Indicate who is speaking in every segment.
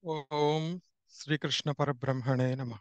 Speaker 1: ఓం శ్రీకృష్ణ పరబ్రహ్మణే నమ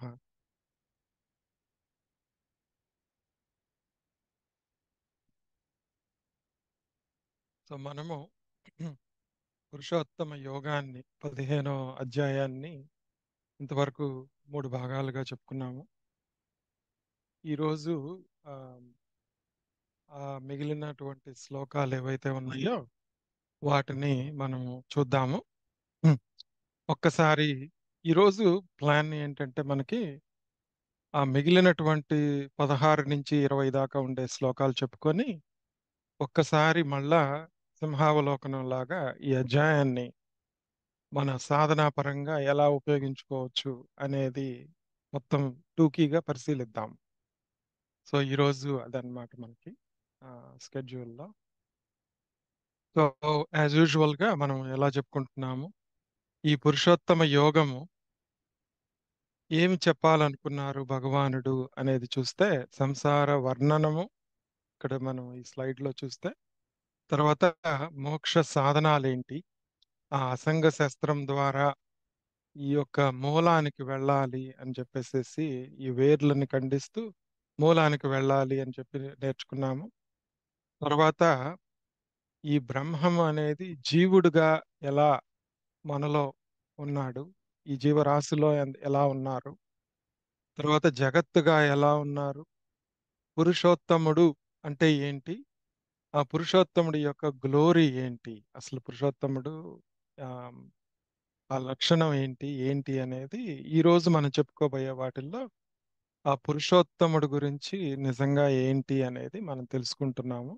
Speaker 1: సో మనము పురుషోత్తమ యోగాన్ని పదిహేనో అధ్యాయాన్ని ఇంతవరకు మూడు భాగాలుగా చెప్పుకున్నాము ఈరోజు ఆ, ఆ మిగిలినటువంటి శ్లోకాలు ఏవైతే ఉన్నాయో వాటిని మనము చూద్దాము హ్మ్. ఒక్కసారి ఈరోజు ప్లాన్ ఏంటంటే మనకి ఆ మిగిలినటువంటి పదహారు నుంచి ఇరవై దాకా ఉండే శ్లోకాలు చెప్పుకొని ఒక్కసారి మళ్ళా సింహావలోకనం లాగా ఈ అధ్యాయాన్ని మన సాధనా పరంగా ఎలా ఉపయోగించుకోవచ్చు అనేది మొత్తం టూకీగా పరిశీలిద్దాం సో ఈరోజు అదనమాట మనకి స్కెడ్యూల్లో సో యాజ్ యూజువల్గా మనం ఎలా చెప్పుకుంటున్నాము ఈ పురుషోత్తమ యోగము ఏమి చెప్పాలనుకున్నారు భగవానుడు అనేది చూస్తే సంసార వర్ణనము ఇక్కడ మనం ఈ స్లైడ్లో చూస్తే తర్వాత మోక్ష సాధనాలేంటి ఆ అసంగ శస్త్రం ద్వారా ఈ యొక్క మూలానికి వెళ్ళాలి అని చెప్పేసేసి ఈ వేర్లని ఖండిస్తూ మూలానికి వెళ్ళాలి అని చెప్పి నేర్చుకున్నాము తర్వాత ఈ బ్రహ్మం అనేది జీవుడుగా ఎలా మనలో ఉన్నాడు ఈ జీవరాశిలో ఎన్- ఎలా ఉన్నారు తర్వాత జగత్తుగా ఎలా ఉన్నారు పురుషోత్తముడు అంటే ఏంటి ఆ పురుషోత్తముడి యొక్క గ్లోరీ ఏంటి అసలు పురుషోత్తముడు ఆ, ఆ లక్షణం ఏంటి ఏంటి అనేది ఈ రోజు మనం చెప్పుకోబోయే వాటిల్లో ఆ పురుషోత్తముడు గురించి నిజంగా ఏంటి అనేది మనం తెలుసుకుంటున్నాము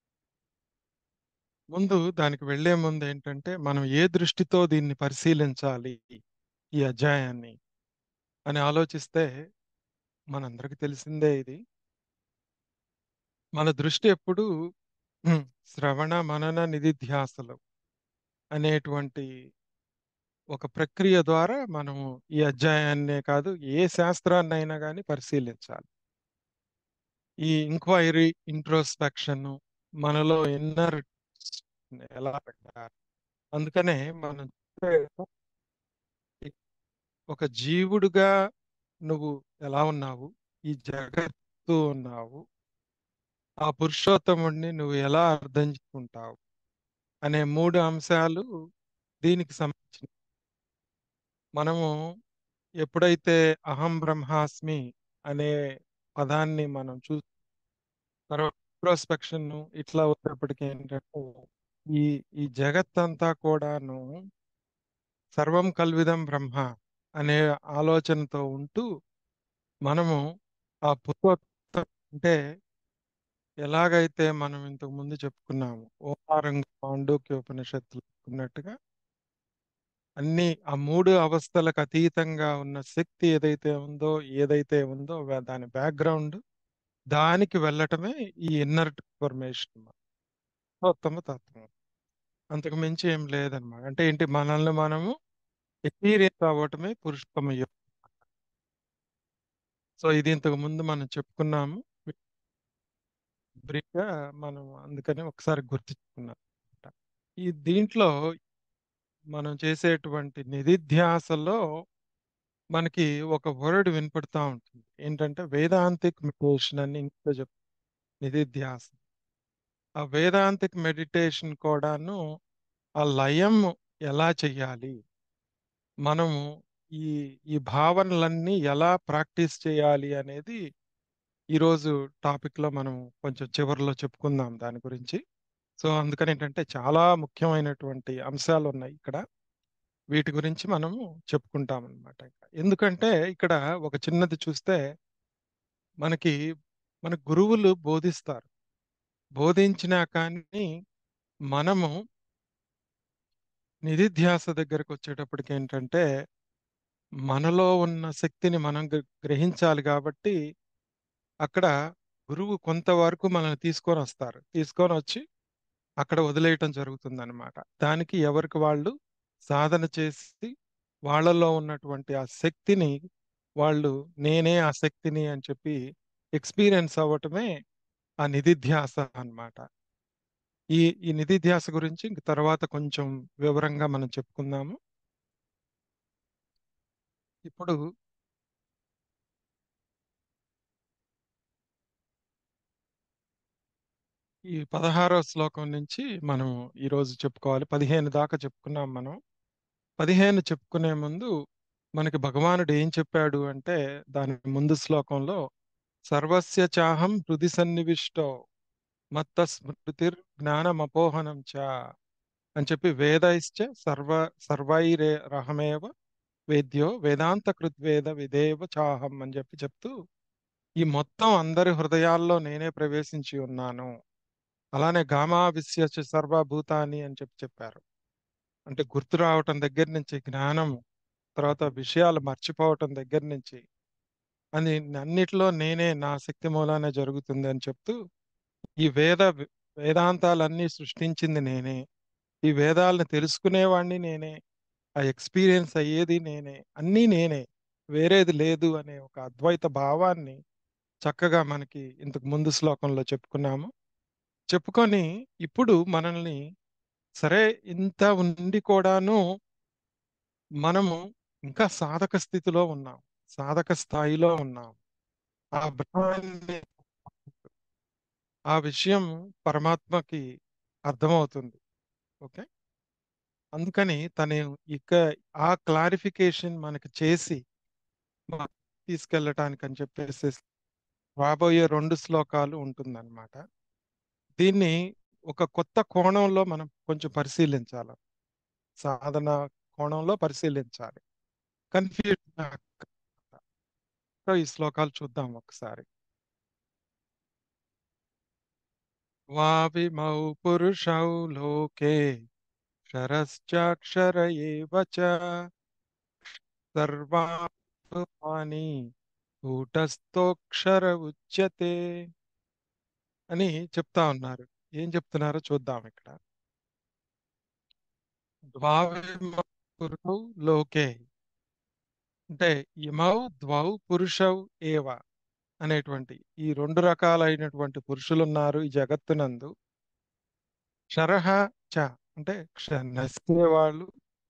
Speaker 1: ముందు దానికి వెళ్లే ముందు ఏంటంటే మనం ఏ దృష్టితో దీన్ని పరిశీలించాలి ఈ అధ్యాయాన్ని అని ఆలోచిస్తే మనందరికి తెలిసిందే ఇది మన దృష్టి ఎప్పుడు హ్మ్, శ్రవణ మనన నిధిధ్యాసలు అనేటువంటి ఒక ప్రక్రియ ద్వారా మనము ఈ అధ్యాయాన్నే కాదు ఏ శాస్త్రాన్నైనా కానీ పరిశీలించాలి ఈ ఇంక్వైరీ ఇంట్రోస్పెక్షన్ మనలో ఇన్నర్ ఎలా పెట్టాలి అందుకనే మనం ఒక జీవుడుగా నువ్వు ఎలా ఉన్నావు ఈ జగత్తు ఉన్నావు ఆ పురుషోత్తముడిని నువ్వు ఎలా అర్థం చేసుకుంటావు అనే మూడు అంశాలు దీనికి సంబంధించిన మనము ఎప్పుడైతే అహం బ్రహ్మాస్మి అనే పదాన్ని మనం చూ తర్వాత ఇంట్రోస్పెక్షన్ ఇట్లా వచ్చేప్పటికి ఏంటంటే ఈ ఈ జగత్తంతా కూడాను సర్వం కల్విదం బ్రహ్మ అనే ఆలోచనతో ఉంటూ మనము ఆ పురుషోత్తం అంటే ఎలాగైతే మనం ఇంతకు ముందు చెప్పుకున్నాము ఓంకారం మాండూక్య ఉపనిషత్తులు ఉన్నట్టుగా అన్ని ఆ మూడు అవస్థలకు అతీతంగా ఉన్న శక్తి ఏదైతే ఉందో ఏదైతే ఉందో వా- దాని బ్యాక్గ్రౌండ్ దానికి వెళ్ళటమే ఈ ఇన్నర్ ట్రాన్స్ఫర్మేషన్ ఉత్తమ తత్వం అంతకు మించి ఏం లేదన్నమాట అంటే ఏంటి మనల్ని మనము ఎక్స్పీరియన్స్ అవ్వటమే పురుషోత్తమ యోగం సో ఇది ఇంతకు ముందు మనం చెప్పుకున్నాము బ్రీఫ్ గా మనం అందుకని ఒకసారి గుర్తించుకున్నాం ఈ దీంట్లో మనం చేసేటువంటి నిధిధ్యాసలో మనకి ఒక వర్డ్ వినపడుతూ ఉంటుంది ఏంటంటే వేదాంతిక్ మెడిటేషన్ అని ఇంట్లో చెప్ నిధిధ్యాస ఆ వేదాంతిక్ మెడిటేషన్ కూడాను ఆ లయం ఎలా చెయ్యాలి మనము ఈ ఈ భావనలన్నీ ఎలా ప్రాక్టీస్ చేయాలి అనేది ఈరోజు టాపిక్ లో మనం కొంచెం చివరిలో చెప్పుకుందాం దాని గురించి సో అందుకని ఏంటంటే చాలా ముఖ్యమైనటువంటి అంశాలు ఉన్నాయి ఇక్కడ వీటి గురించి మనము చెప్పుకుంటాం అనమాట ఎందుకంటే ఇక్కడ ఒక చిన్నది చూస్తే మనకి మన గురువులు బోధిస్తారు బోధించినా కానీ మనము నిధిధ్యాస దగ్గరకు వచ్చేటప్పటికి ఏంటంటే మనలో ఉన్న శక్తిని మనం గ్ర- గ్రహించాలి కాబట్టి అక్కడ గురువు కొంతవరకు మనల్ని తీసుకొని వస్తారు తీసుకొని వచ్చి అక్కడ వదిలేయటం జరుగుతుంది అనమాట దానికి ఎవరికి వాళ్ళు సాధన చేసి వాళ్ళలో ఉన్నటువంటి ఆ శక్తిని వాళ్ళు నేనే ఆ శక్తిని అని చెప్పి ఎక్స్పీరియన్స్ అవ్వటమే ఆ నిధిధ్యాస అన్నమాట ఈ ఈ నిధిధ్యాస గురించి ఇంక తర్వాత కొంచెం వివరంగా మనం చెప్పుకుందాము ఇప్పుడు ఈ పదహారో శ్లోకం నుంచి మనం ఈరోజు చెప్పుకోవాలి పదిహేను దాకా చెప్పుకున్నాం మనం పదిహేను చెప్పుకునే ముందు మనకి భగవానుడు ఏం చెప్పాడు అంటే దాని ముందు శ్లోకంలో సర్వస్య చాహం హృది సన్నివిష్టో మత్త స్మృతిర్ జ్ఞానమపోహనం చ అని చెప్పి వేదైశ్చ సర్వ సర్వైరే రహమేవ వేద్యో వేదాంత కృద్వేద విదేవ చాహం అని చెప్పి చెప్తూ ఈ మొత్తం అందరి హృదయాల్లో నేనే ప్రవేశించి ఉన్నాను అలానే గామా విశ్యచ సర్వభూతాని అని చెప్పి చెప్పారు అంటే గుర్తు రావటం దగ్గర నుంచి జ్ఞానం తర్వాత విషయాలు మర్చిపోవటం దగ్గర నుంచి అని అన్నిటిలో నేనే నా శక్తి మూలానే జరుగుతుంది అని చెప్తూ ఈ వేద వేదాంతాలన్నీ సృష్టించింది నేనే ఈ వేదాలను తెలుసుకునేవాడిని నేనే ఆ ఎక్స్పీరియన్స్ అయ్యేది నేనే అన్నీ నేనే వేరేది లేదు అనే ఒక అద్వైత భావాన్ని చక్కగా మనకి ఇంతకు ముందు శ్లోకంలో చెప్పుకున్నాము చెప్పుకొని ఇప్పుడు మనల్ని సరే ఇంత ఉండి కూడాను మనము ఇంకా సాధక స్థితిలో ఉన్నాం సాధక స్థాయిలో ఉన్నాం ఆ బ్రహ్మాన్ని ఆ విషయం పరమాత్మకి అర్థమవుతుంది ఓకే అందుకని తను ఇక ఆ క్లారిఫికేషన్ మనకి చేసి తీసుకెళ్ళటానికి అని చెప్పేసి రాబోయే రెండు శ్లోకాలు ఉంటుందన్నమాట దీన్ని ఒక కొత్త కోణంలో మనం కొంచెం పరిశీలించాలి సాధన కోణంలో పరిశీలించాలి కన్ఫ్యూజన్ ఈ శ్లోకాలు చూద్దాం ఒకసారి వావిమౌ పురుషౌ లోకే క్షరశ్చాక్షర ఏవ చ సర్వాణి కూటస్థోక్షర ఉచ్యతే అని చెప్తా ఉన్నారు ఏం చెప్తున్నారో చూద్దాం ఇక్కడ ద్వావిమౌ పురుషౌ లోకే అంటే ఇమౌ ద్వౌ పురుషౌ ఏవ అనేటువంటి ఈ రెండు రకాలైనటువంటి పురుషులు ఉన్నారు ఈ జగత్తునందు క్షరహ చ అంటే నశించేవాళ్ళు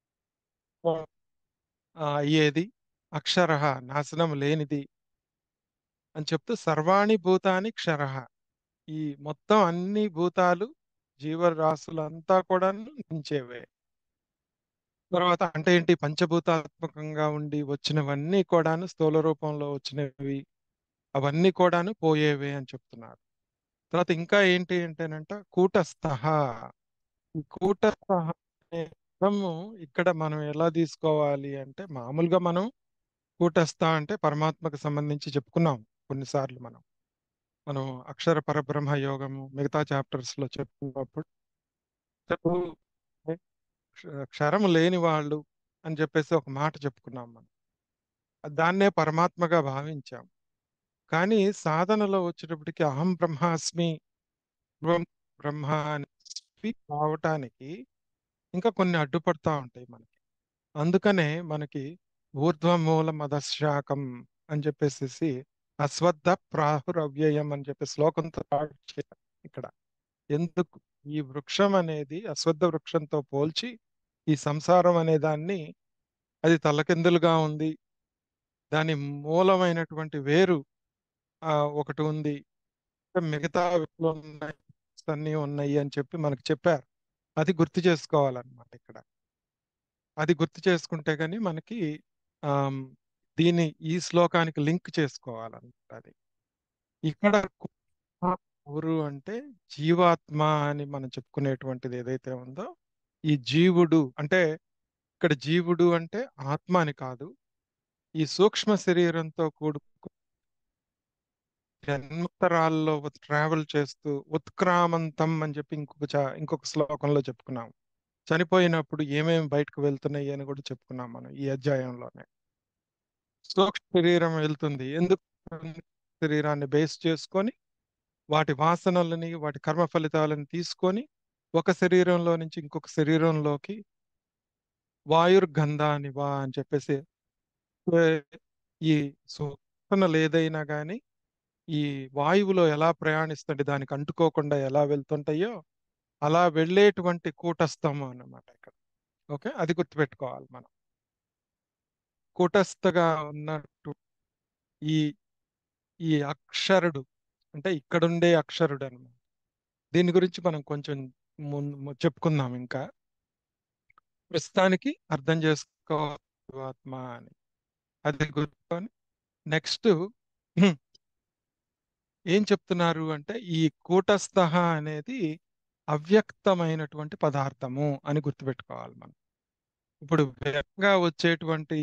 Speaker 1: అయ్యేది అక్షరహ నాశనం లేనిది అని చెప్తూ సర్వాణి భూతాని క్షరహ ఈ మొత్తం అన్ని భూతాలు జీవరాశులంతా కూడా నుంచేవే తర్వాత అంటే ఏంటి పంచభూతాత్మకంగా ఉండి వచ్చినవన్నీ కూడాను స్థూల రూపంలో వచ్చినవి అవన్నీ కూడాను పోయేవే అని చెప్తున్నారు తర్వాత ఇంకా ఏంటి అంటేనంట కూటస్థ ఈ కూటస్థ అనే పదము ఇక్కడ మనం ఎలా తీసుకోవాలి అంటే మామూలుగా మనం కూటస్థ అంటే పరమాత్మకు సంబంధించి చెప్పుకున్నాం కొన్నిసార్లు మనం మనం అక్షర పరబ్రహ్మ యోగము మిగతా చాప్టర్స్ లో చెప్పుకున్నప్పుడు క్షరము లేని వాళ్ళు అని చెప్పేసి ఒక మాట చెప్పుకున్నాం మనం దాన్నే పరమాత్మగా భావించాం కానీ సాధనలో వచ్చేటప్పటికి అహం బ్రహ్మాస్మి బ్రహ్మ అని రావటానికి ఇంకా కొన్ని అడ్డుపడతా ఉంటాయి మనకి అందుకనే మనకి ఊర్ధ్వమూల మదశాకం అని చెప్పేసి అశ్వద్ధ ప్రాహురవ్యయం అని చెప్పి శ్లోకంతో ఇక్కడ ఎందుకు ఈ వృక్షం అనేది అశ్వద్ధ వృక్షంతో పోల్చి ఈ సంసారం అనే దాన్ని అది తలకిందులుగా ఉంది దాని మూలమైనటువంటి వేరు ఆ ఒకటి ఉంది మిగతా ఉన్నాయి అన్నీ ఉన్నాయి అని చెప్పి మనకు చెప్పారు అది గుర్తు చేసుకోవాలన్నమాట ఇక్కడ అది గుర్తు చేసుకుంటే కానీ మనకి ఆ దీన్ని ఈ శ్లోకానికి లింక్ చేసుకోవాలన్నమాట అది ఇక్కడ ఊరు అంటే జీవాత్మ అని మనం చెప్పుకునేటువంటిది ఏదైతే ఉందో ఈ జీవుడు అంటే ఇక్కడ జీవుడు అంటే ఆత్మ అని కాదు ఈ సూక్ష్మ శరీరంతో కూడు జన్మతరాల్లో ట్రావెల్ చేస్తూ ఉత్క్రామంతం అని చెప్పి ఇంకొక ఇంకొక శ్లోకంలో చెప్పుకున్నాం చనిపోయినప్పుడు ఏమేమి బయటకు వెళ్తున్నాయి అని కూడా చెప్పుకున్నాం మనం ఈ అధ్యాయంలోనే సూక్ష్మ శరీరం వెళ్తుంది ఎందుకు శరీరాన్ని బేస్ చేసుకొని వాటి వాసనలని వాటి కర్మ ఫలితాలను తీసుకొని ఒక శరీరంలో నుంచి ఇంకొక శరీరంలోకి వాయుర్గంధాని వా అని చెప్పేసి ఈ సూచనలు ఏదైనా కానీ ఈ వాయువులో ఎలా ప్రయాణిస్తుంటే దానికి అంటుకోకుండా ఎలా వెళ్తుంటాయో అలా వెళ్ళేటువంటి కూటస్థము అన్నమాట ఇక్కడ ఓకే అది గుర్తుపెట్టుకోవాలి మనం కూటస్థగా ఉన్నట్టు ఈ ఈ అక్షరుడు అంటే ఇక్కడుండే అక్షరుడు అన్నమాట దీని గురించి మనం కొంచెం ముందు చెప్పుకుందాం ఇంకా ప్రస్తుతానికి అర్థం చేసుకోవాలి ఆత్మ అని అది గుర్తుకొని నెక్స్ట్ ఏం చెప్తున్నారు అంటే ఈ కూటస్థ అనేది అవ్యక్తమైనటువంటి పదార్థము అని గుర్తుపెట్టుకోవాలి మనం ఇప్పుడు వేగంగా వచ్చేటువంటి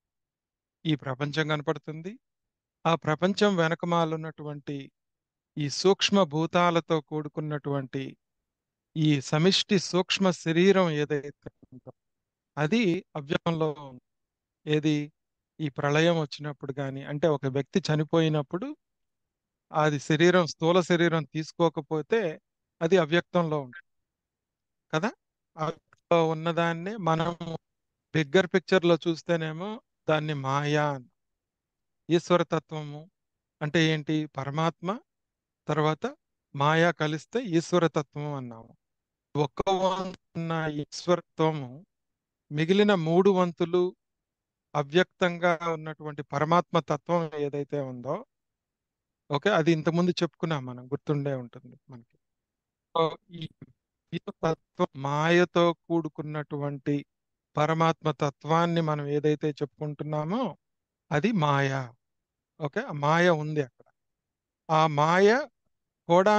Speaker 1: ఈ ప్రపంచం కనపడుతుంది ఆ ప్రపంచం వెనకమాలున్నటువంటి ఈ సూక్ష్మ భూతాలతో కూడుకున్నటువంటి ఈ సమిష్టి సూక్ష్మ శరీరం ఏదైతే ఉందో అది అవ్యక్తంలో ఉంది ఏది ఈ ప్రళయం వచ్చినప్పుడు కానీ అంటే ఒక వ్యక్తి చనిపోయినప్పుడు అది శరీరం స్థూల శరీరం తీసుకోకపోతే అది అవ్యక్తంలో ఉంటుంది కదా అవ్యక్తంలో ఉన్నదాన్ని మనం బిగ్గర్ పిక్చర్ లో చూస్తేనేమో దాన్ని మాయా అని ఈశ్వరతత్వము అంటే ఏంటి పరమాత్మ తర్వాత మాయా కలిస్తే ఈశ్వరతత్వం అన్నాము ఒక్క వంతు ఉన్న ఈశ్వరత్వము మిగిలిన మూడు వంతులు అవ్యక్తంగా ఉన్నటువంటి పరమాత్మ తత్వం ఏదైతే ఉందో ఓకే అది ఇంతకుముందు చెప్పుకున్నాం మనం గుర్తుండే ఉంటుంది మనకి సో ఈ తత్వం మాయతో కూడుకున్నటువంటి పరమాత్మ తత్వాన్ని మనం ఏదైతే చెప్పుకుంటున్నామో అది మాయ ఓకే ఆ మాయ ఉంది అక్కడ ఆ మాయ కూడా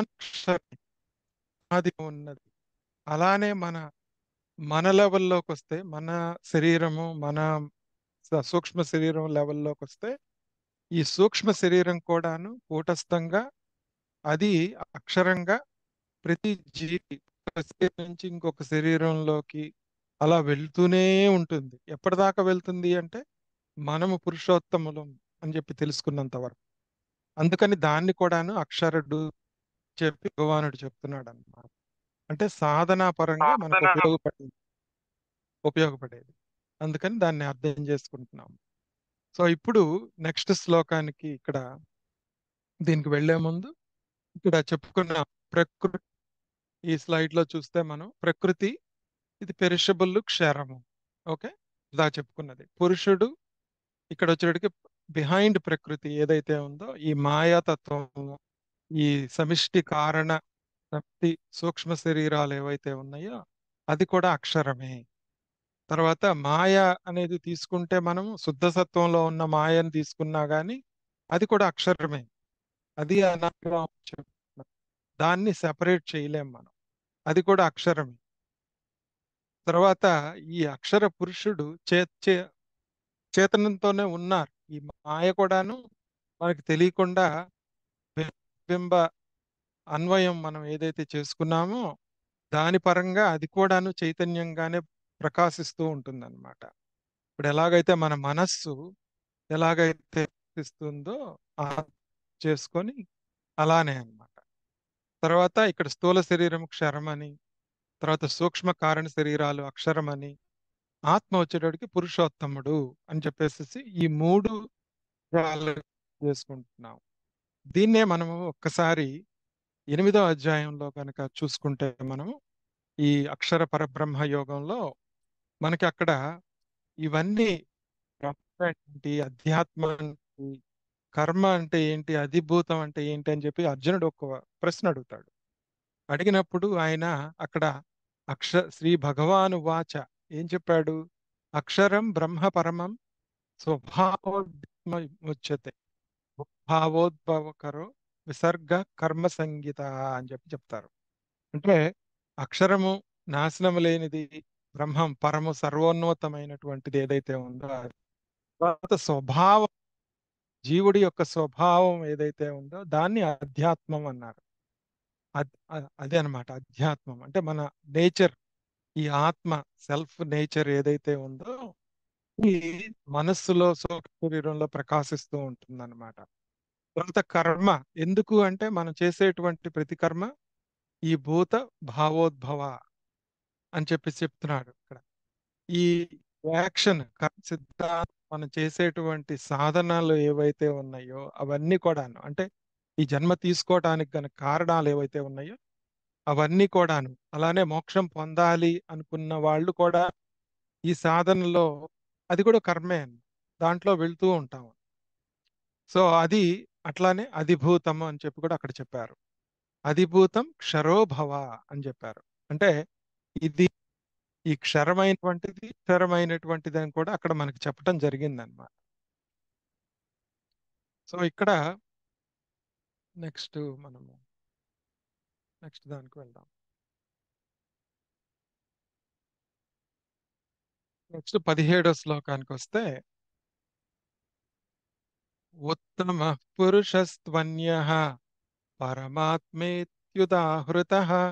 Speaker 1: అది ఉన్నది అలానే మన మన లెవెల్లోకి వస్తే మన శరీరము మన స- సూక్ష్మ శరీరం లెవెల్లోకి వస్తే ఈ సూక్ష్మ శరీరం కూడాను కూటస్థంగా అది అక్షరంగా ప్రతి జీవి ఒక శరీరం నుంచి ఇంకొక శరీరంలోకి అలా వెళ్తూనే ఉంటుంది ఎప్పటిదాకా వెళ్తుంది అంటే మనము పురుషోత్తములం అని చెప్పి తెలుసుకున్నంత వరకు అందుకని దాన్ని కూడాను అక్షరుడు చెప్పి భగవానుడు చెప్తున్నాడు అన్నమాట అంటే సాధనా పరంగా మనకు
Speaker 2: సాధన-
Speaker 1: ఉపయోగపడేది ఉపయోగపడేది అందుకని దాన్ని అర్థం చేసుకుంటున్నాం సో ఇప్పుడు నెక్స్ట్ శ్లోకానికి ఇక్కడ దీనికి వెళ్లే ముందు ఇక్కడ చెప్పుకున్న ప్రకృతి ఈ స్లైడ్ లో చూస్తే మనం ప్రకృతి ఇది పెరిషబుల్ క్షరము ఓకే ఇలా చెప్పుకున్నది పురుషుడు ఇక్కడ వచ్చేటికి బిహైండ్ ప్రకృతి ఏదైతే ఉందో ఈ మాయాతత్వము ఈ సమిష్టి కారణ శక్తి సూక్ష్మ శరీరాలు ఏవైతే ఉన్నాయో అది కూడా అక్షరమే తర్వాత మాయ అనేది తీసుకుంటే మనం శుద్ధ సత్వంలో ఉన్న మాయని తీసుకున్నా గానీ అది కూడా అక్షరమే అది అనాదిగా చెప్తున్నా. దాన్ని సెపరేట్ చేయలేం మనం అది కూడా అక్షరమే తర్వాత ఈ అక్షర పురుషుడు చే చే- చేతనంతోనే ఉన్నారు ఈ మాయ కూడాను మనకు తెలియకుండా బింబ అన్వయం మనం ఏదైతే చేసుకున్నామో దాని పరంగా అది కూడాను చైతన్యంగానే ప్రకాశిస్తూ ఉంటుందన్నమాట ఇప్పుడు ఎలాగైతే మన మనస్సు ఎలాగైతే ప్రకాశిస్తుందో ఆ చేసుకొని అలానే అన్నమాట తర్వాత ఇక్కడ స్థూల శరీరం క్షరమని తర్వాత సూక్ష్మ కారణ శరీరాలు అక్షరమని ఆత్మ వచ్చేటప్పటికి పురుషోత్తముడు అని చెప్పేసి ఈ మూడు విషయాలు చేసుకుంటున్నాం దీన్నే మనము ఒక్కసారి ఎనిమిదో అధ్యాయంలో కనుక చూసుకుంటే మనము ఈ అక్షర పరబ్రహ్మ యోగంలో మనకి అక్కడ ఇవన్నీ బ్రహ్మ ఏంటి అధ్యాత్మ ఏంటి కర్మ అంటే ఏంటి అధిభూతం అంటే ఏంటి అని చెప్పి అర్జునుడు ఒక ప్రశ్న అడుగుతాడు అడిగినప్పుడు ఆయన అక్కడ అక్ష శ్రీ భగవాను వాచ ఏం చెప్పాడు అక్షరం బ్రహ్మ పరమం స్వభావోద్యతే భావోద్భవకరో విసర్గ కర్మ సంగీత అని చెప్పి చెప్తారు అంటే అక్షరము నాశనం లేనిది బ్రహ్మం పరము సర్వోన్నతమైనటువంటిది ఏదైతే ఉందో అది. తర్వాత స్వభావం జీవుడి యొక్క స్వభావం ఏదైతే ఉందో దాన్ని అధ్యాత్మం అన్నారు అద్- అ- అదే అన్నమాట అధ్యాత్మం అంటే మన నేచర్ ఈ ఆత్మ సెల్ఫ్ నేచర్ ఏదైతే ఉందో ఈ మనస్సులో సూక్ష్మ శరీరంలో ప్రకాశిస్తూ ఉంటుంది అనమాట తర్వాత కర్మ ఎందుకు అంటే మనం చేసేటువంటి ప్రతి కర్మ ఈ భూత భావోద్భవ అని చెప్పి చెప్తున్నాడు ఇక్కడ ఈ యాక్షన్ సిద్ధాంతం మనం చేసేటువంటి సాధనాలు ఏవైతే ఉన్నాయో అవన్నీ కూడాను అంటే ఈ జన్మ తీసుకోవటానికి గల కారణాలు ఏవైతే ఉన్నాయో అవన్నీ కూడాను అలానే మోక్షం పొందాలి అనుకున్న వాళ్ళు కూడా ఈ సాధనలో అది కూడా కర్మే అండి దాంట్లో వెళ్తూ ఉంటాం సో అది అట్లానే అధిభూతం అని చెప్పి కూడా అక్కడ చెప్పారు అధిభూతం క్షరోభవ అని చెప్పారు అంటే ఇది ఈ క్షరమైనటువంటిది క్షరమైనటువంటిది అని కూడా అక్కడ మనకి చెప్పడం జరిగింది అనమాట సో ఇక్కడ నెక్స్ట్ మనము నెక్స్ట్ దానికి వెళ్దాం నెక్స్ట్ పదిహేడో శ్లోకానికి వస్తే ఉత్తమ పురుషస్త్వన్య పరమాత్మేత్యుదాహృత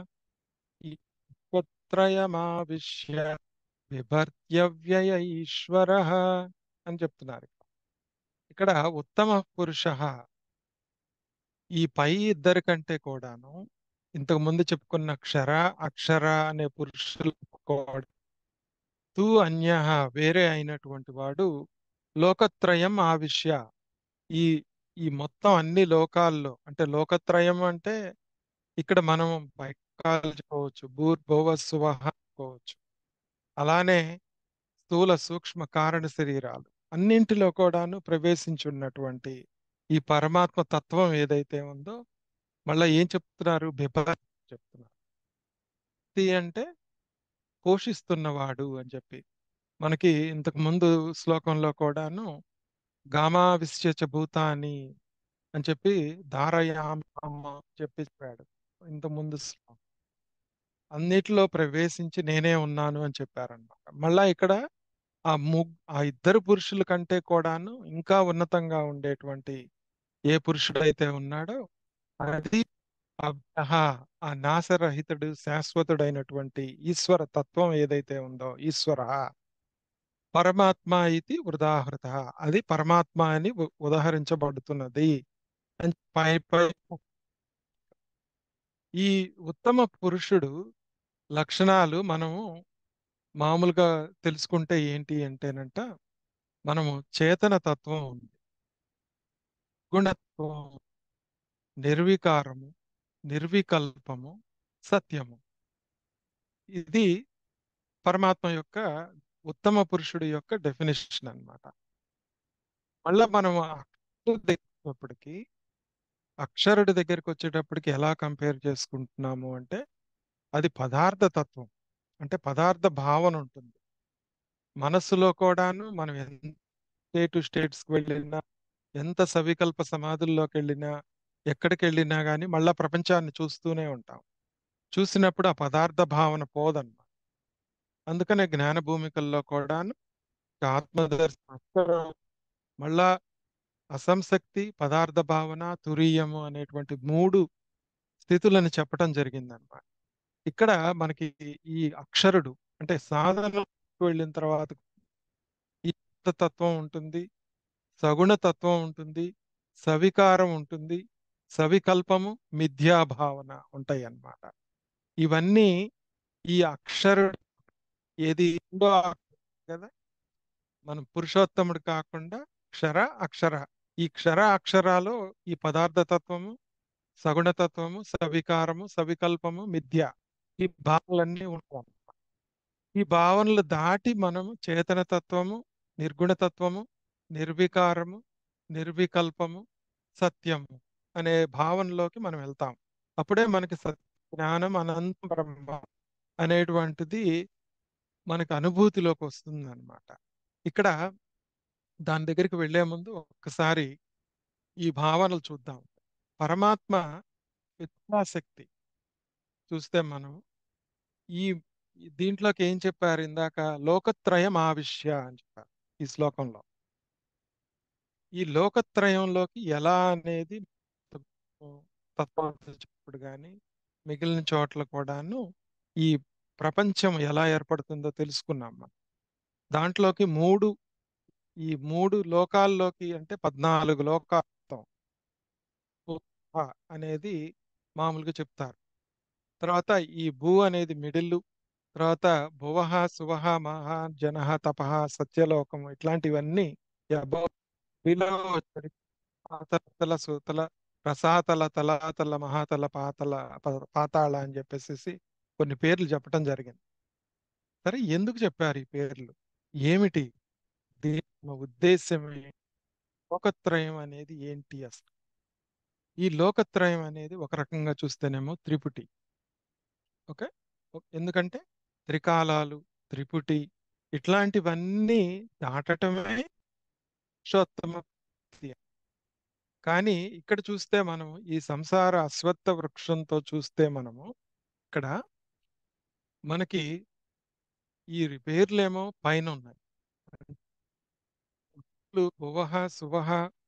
Speaker 1: త్రయమావిశ్య విభర్త్యవ్యయ ఈశ్వర అని చెప్తున్నారు ఇక్కడ ఉత్తమ పురుష ఈ పై ఇద్దరి కంటే కూడాను ఇంతకు ముందు చెప్పుకున్న క్షర అక్షర అనే పురుషులు కూడా తూ అన్య వేరే అయినటువంటి వాడు లోకత్రయం ఆవిష్య ఈ ఈ మొత్తం అన్ని లోకాల్లో అంటే లోకత్రయం అంటే ఇక్కడ మనం పైకాలు చెప్పుకోవచ్చు భూర్భువ సువహ చెప్పుకోవచ్చు అలానే స్థూల సూక్ష్మ కారణ శరీరాలు అన్నింటిలో కూడాను ప్రవేశించున్నటువంటి ఈ పరమాత్మ తత్వం ఏదైతే ఉందో మళ్ళా ఏం చెప్తున్నారు బిభ చెప్తున్నారు భక్తి అంటే పోషిస్తున్నవాడు అని చెప్పి మనకి ఇంతకు ముందు శ్లోకంలో కూడాను గామా విశ్చ భూతాని అని చెప్పి ధారయామ చెప్పి చెప్పాడు ఇంత ముందు శ్లోకం అన్నిటిలో ప్రవేశించి నేనే ఉన్నాను అని చెప్పారన్నమాట మళ్ళా ఇక్కడ ఆ ముగ్ ఆ ఇద్దరు పురుషుల కంటే కూడాను ఇంకా ఉన్నతంగా ఉండేటువంటి ఏ పురుషుడైతే ఉన్నాడో అది అభ్యహ ఆ నాశరహితుడు శాశ్వతుడైనటువంటి ఈశ్వర తత్వం ఏదైతే ఉందో ఈశ్వర పరమాత్మ ఇది ఉదాహృత అది పరమాత్మ అని ఉ- ఉదహరించబడుతున్నది అని పై పై ఈ ఉత్తమ పురుషుడు లక్షణాలు మనము మామూలుగా తెలుసుకుంటే ఏంటి అంటేనంట మనము చేతన తత్వం ఉంది గుణత్వం నిర్వికారము నిర్వికల్పము సత్యము ఇది పరమాత్మ యొక్క ఉత్తమ పురుషుడి యొక్క డెఫినేషన్ అన్నమాట మళ్ళా మనం అక్షరుడి దగ్గరికి వచ్చేటప్పటికి అక్షరుడి దగ్గరికి వచ్చేటప్పటికి ఎలా కంపేర్ చేసుకుంటున్నాము అంటే అది పదార్థ తత్వం అంటే పదార్థ భావన ఉంటుంది మనస్సులో కూడాను మనం ఎంత స్టేట్ స్టేట్స్కి వెళ్ళినా ఎంత సవికల్ప సమాధుల్లోకి వెళ్ళినా ఎక్కడికి వెళ్ళినా కానీ మళ్ళా ప్రపంచాన్ని చూస్తూనే ఉంటాం చూసినప్పుడు ఆ పదార్థ భావన పోదన్నమాట అందుకనే జ్ఞాన భూమికల్లో కూడాను ఆత్మదర్శనం మళ్ళా అసంశక్తి పదార్థ భావన తురీయము అనేటువంటి మూడు స్థితులను చెప్పటం జరిగిందన్నమాట ఇక్కడ మనకి ఈ అక్షరుడు అంటే సాధన వెళ్ళిన తర్వాత ఈ తత్వం ఉంటుంది సగుణ తత్వం ఉంటుంది సవికారం ఉంటుంది సవికల్పము మిథ్యాభావన ఉంటాయి అన్నమాట ఇవన్నీ ఈ అక్షరుడు ఏది ఉందో ఆ- కదా మనం పురుషోత్తముడు కాకుండా క్షర అక్షర ఈ క్షర అక్షరాలు ఈ పదార్థ తత్వము సగుణతత్వము సవికారము సవికల్పము మిథ్య ఈ భావనలన్నీ ఉంటాయి ఈ భావనలు దాటి మనము చేతనతత్వము నిర్గుణతత్వము నిర్వికారము నిర్వికల్పము సత్యము అనే భావనలోకి మనం వెళ్తాం అప్పుడే మనకి సత్య జ్ఞానం అనంత బ్రహ్మ అనేటువంటిది మనకు అనుభూతిలోకి వస్తుంది అనమాట ఇక్కడ దాని దగ్గరికి వెళ్లే ముందు ఒక్కసారి ఈ భావనలు చూద్దాం పరమాత్మ ఇచ్ఛాశక్తి చూస్తే మనం ఈ ఈ దీంట్లోకి ఏం చెప్పారు ఇందాక లోకత్రయం ఆవిష్య అని చెప్పారు ఈ శ్లోకంలో ఈ లోకత్రయంలోకి ఎలా అనేది తత్వాలు చెప్పుడు కానీ మిగిలిన చోట్ల కూడాను ఈ ప్రపంచం ఎలా ఏర్పడుతుందో తెలుసుకున్నాం మనం దాంట్లోకి మూడు ఈ మూడు లోకాల్లోకి అంటే పద్నాలుగు లోకాలతో అనేది మామూలుగా చెప్తారు తర్వాత ఈ భూ అనేది మిడిల్ తర్వాత భువహ సువహ మహా జనహ తపహ సత్యలోకం ఇట్లాంటివన్నీ above, below వచ్చేసరికి పాతల సూతల రసాతల తలాతల మహాతల పాతల ప- పాతాళ అని చెప్పేసి కొన్ని పేర్లు చెప్పడం జరిగింది సరే ఎందుకు చెప్పారు ఈ పేర్లు ఏమిటి దీని ఉద్దేశం ఏంటి? లోకత్రయం అనేది ఏంటి అసలు ఈ లోకత్రయం అనేది ఒక రకంగా చూస్తేనేమో త్రిపుటి ఓకే ఓ- ఎందుకంటే త్రికాలాలు త్రిపుటి ఇట్లాంటివన్నీ దాటటమే పురుషోత్తమ భక్తి. కానీ ఇక్కడ చూస్తే మనం ఈ సంసార అశ్వత్థ వృక్షంతో చూస్తే మనము ఇక్కడ మనకి ఈ పేర్లేమో పైన ఉన్నాయి లు, భువః సువః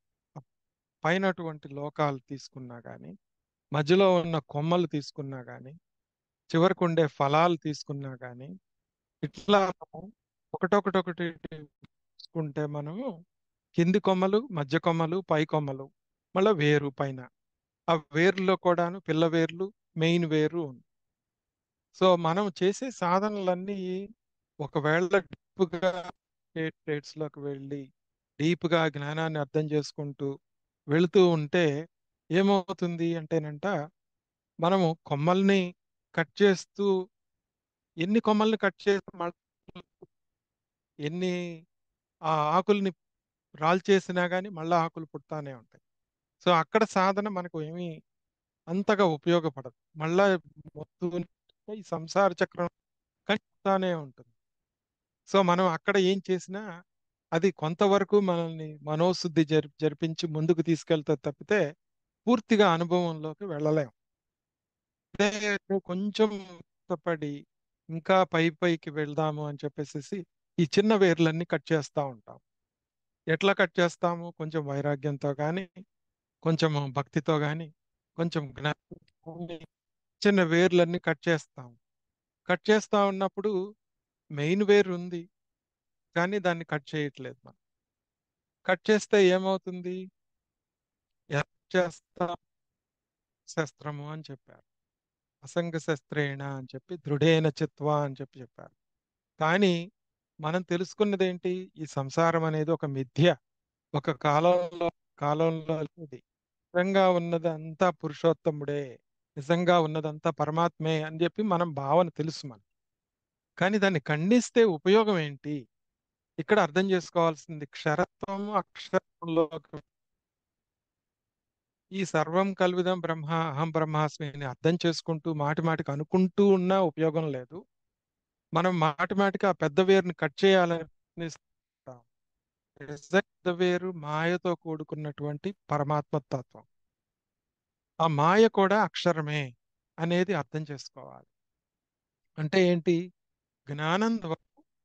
Speaker 1: పైనటువంటి లోకాలు తీసుకున్నా కానీ మధ్యలో ఉన్న కొమ్మలు తీసుకున్నా కానీ చివరికి ఉండే ఫలాలు తీసుకున్నా కానీ ఇట్లా మనం ఒకటొకటొకటి తీసుకుంటే మనము కింది కొమ్మలు మధ్య కొమ్మలు పై కొమ్మలు మళ్ళీ వేరు పైన ఆ వేరులో కూడాను పిల్ల వేర్లు మెయిన్ వేరు ఉంది సో మనం చేసే సాధనలన్నీ ఒకవేళ డీప్గా లోకి వెళ్ళి డీప్గా జ్ఞానాన్ని అర్థం చేసుకుంటూ వెళుతూ ఉంటే ఏమవుతుంది అంటేనంట మనము కొమ్మల్ని కట్ చేస్తూ ఎన్ని కొమ్మల్ని కట్ చేసి మళ్ళీ ఎన్ని ఆ ఆకుల్ని రాల్చేసినా కానీ మళ్ళీ ఆకులు పుడతానే ఉంటాయి సో అక్కడ సాధన మనకు ఏమీ అంతగా ఉపయోగపడదు మళ్ళా మొత్తం ఈ సంసార చక్రం కలుపుతానే ఉంటుంది సో మనం అక్కడ ఏం చేసినా అది కొంతవరకు మనల్ని మనోశుద్ధి జరి జరిపించి ముందుకు తీసుకెళ్తే తప్పితే పూర్తిగా అనుభవంలోకి వెళ్ళలేం అదే కొంచెం కష్టపడి ఇంకా పై పైకి వెళ్దాము అని చెప్పేసి ఈ చిన్న వేర్లన్నీ కట్ చేస్తూ ఉంటాం ఎట్లా కట్ చేస్తాము కొంచెం వైరాగ్యంతో కానీ కొంచెం భక్తితో కానీ కొంచెం జ్ఞానంతో గాని చిన్న వేర్లన్నీ కట్ చేస్తాం కట్ చేస్తా ఉన్నప్పుడు మెయిన్ వేర్ ఉంది కానీ దాన్ని కట్ చేయట్లేదు మనం కట్ చేస్తే ఏమవుతుంది ఎలా చేస్తా శస్త్రము అని చెప్పారు అసంగ శస్త్రేణ అని చెప్పి దృఢేన చిత్వ అని చెప్పి చెప్పారు కానీ మనం తెలుసుకున్నది ఏంటి ఈ సంసారం అనేది ఒక మిథ్య ఒక కాలంలో కాలంలో ఇది నిజంగా ఉన్నది అంతా పురుషోత్తముడే నిజంగా ఉన్నదంతా పరమాత్మే అని చెప్పి మనం భావన తెలుసు మనం కానీ దాన్ని ఖండిస్తే ఉపయోగం ఏంటి ఇక్కడ అర్థం చేసుకోవాల్సింది క్షరత్వం అక్షరంలో ఈ సర్వం కల్విదం బ్రహ్మ అహం బ్రహ్మాస్మి అని అర్థం చేసుకుంటూ మాటి మాటికి అనుకుంటూ ఉన్నా ఉపయోగం లేదు మనం మాటి మాటికి ఆ పెద్ద వేరుని కట్ చేయాలని ప్రయత్నిస్తాం. పెద్ద వేరు మాయతో కూడుకున్నటువంటి పరమాత్మ తత్వం ఆ మాయ కూడా అక్షరమే అనేది అర్థం చేసుకోవాలి అంటే ఏంటి జ్ఞానం ద్వారా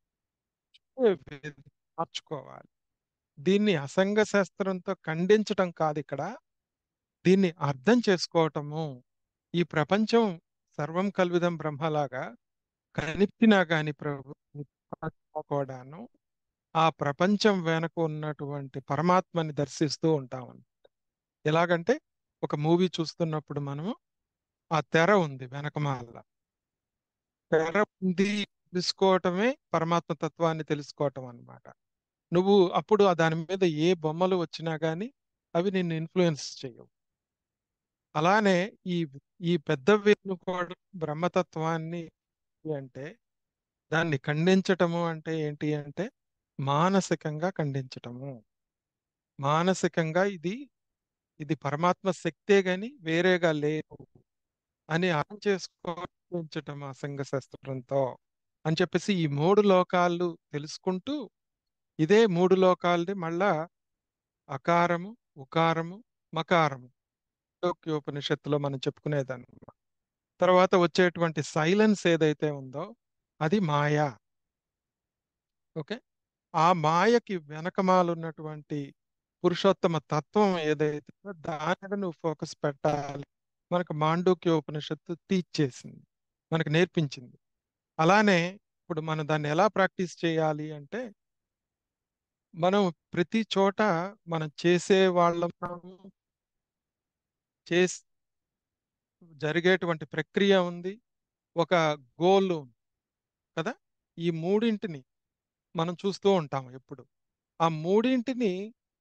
Speaker 1: మార్చుకోవాలి దీన్ని అసంగ శాస్త్రంతో ఖండించటం కాదు ఇక్కడ దీన్ని అర్థం చేసుకోవటము ఈ ప్రపంచం సర్వం కల్విదం బ్రహ్మలాగా కనిపినా కాని ప్రభు కూడాను ఆ ప్రపంచం వెనక ఉన్నటువంటి పరమాత్మని దర్శిస్తూ ఉంటాం ఎలాగంటే ఒక మూవీ చూస్తున్నప్పుడు మనము ఆ తెర ఉంది వెనకమాల తెర ఉంది తెలుసుకోవటమే పరమాత్మ తత్వాన్ని తెలుసుకోవటం అన్నమాట నువ్వు అప్పుడు ఆ దాని మీద ఏ బొమ్మలు వచ్చినా కానీ అవి నిన్ను ఇన్ఫ్లుయెన్స్ చేయవు అలానే ఈ ఈ పెద్ద వేలు కూడా బ్రహ్మతత్వాన్ని అంటే దాన్ని ఖండించటము అంటే ఏంటి అంటే మానసికంగా ఖండించటము మానసికంగా ఇది ఇది పరమాత్మ శక్తే గాని వేరేగా లేదు అని అర్థం చేసుకోవటం అసంగ శాస్త్రంతో అని చెప్పేసి ఈ మూడు లోకాలు తెలుసుకుంటూ ఇదే మూడు లోకాలని మళ్ళా అకారము ఉకారము మకారము ఉపనిషత్తులో మనం చెప్పుకునేదన్నమాట తర్వాత వచ్చేటువంటి సైలెన్స్ ఏదైతే ఉందో అది మాయా ఓకే ఆ మాయకి వెనకమాలున్నటువంటి పురుషోత్తమ తత్వం ఏదైతే ఉందో దాని మీద నువ్వు ఫోకస్ పెట్టాలి మనకు మాండూక్య ఉపనిషత్తు టీచ్ చేసింది మనకు నేర్పించింది అలానే ఇప్పుడు మనం దాన్ని ఎలా ప్రాక్టీస్ చేయాలి అంటే మనం ప్రతి చోట మనం చేసే వాళ్ళము చేసి జరిగేటువంటి ప్రక్రియ ఉంది ఒక గోల్ ఉంది కదా ఈ మూడింటిని మనం చూస్తూ ఉంటాం ఎప్పుడు ఆ మూడింటిని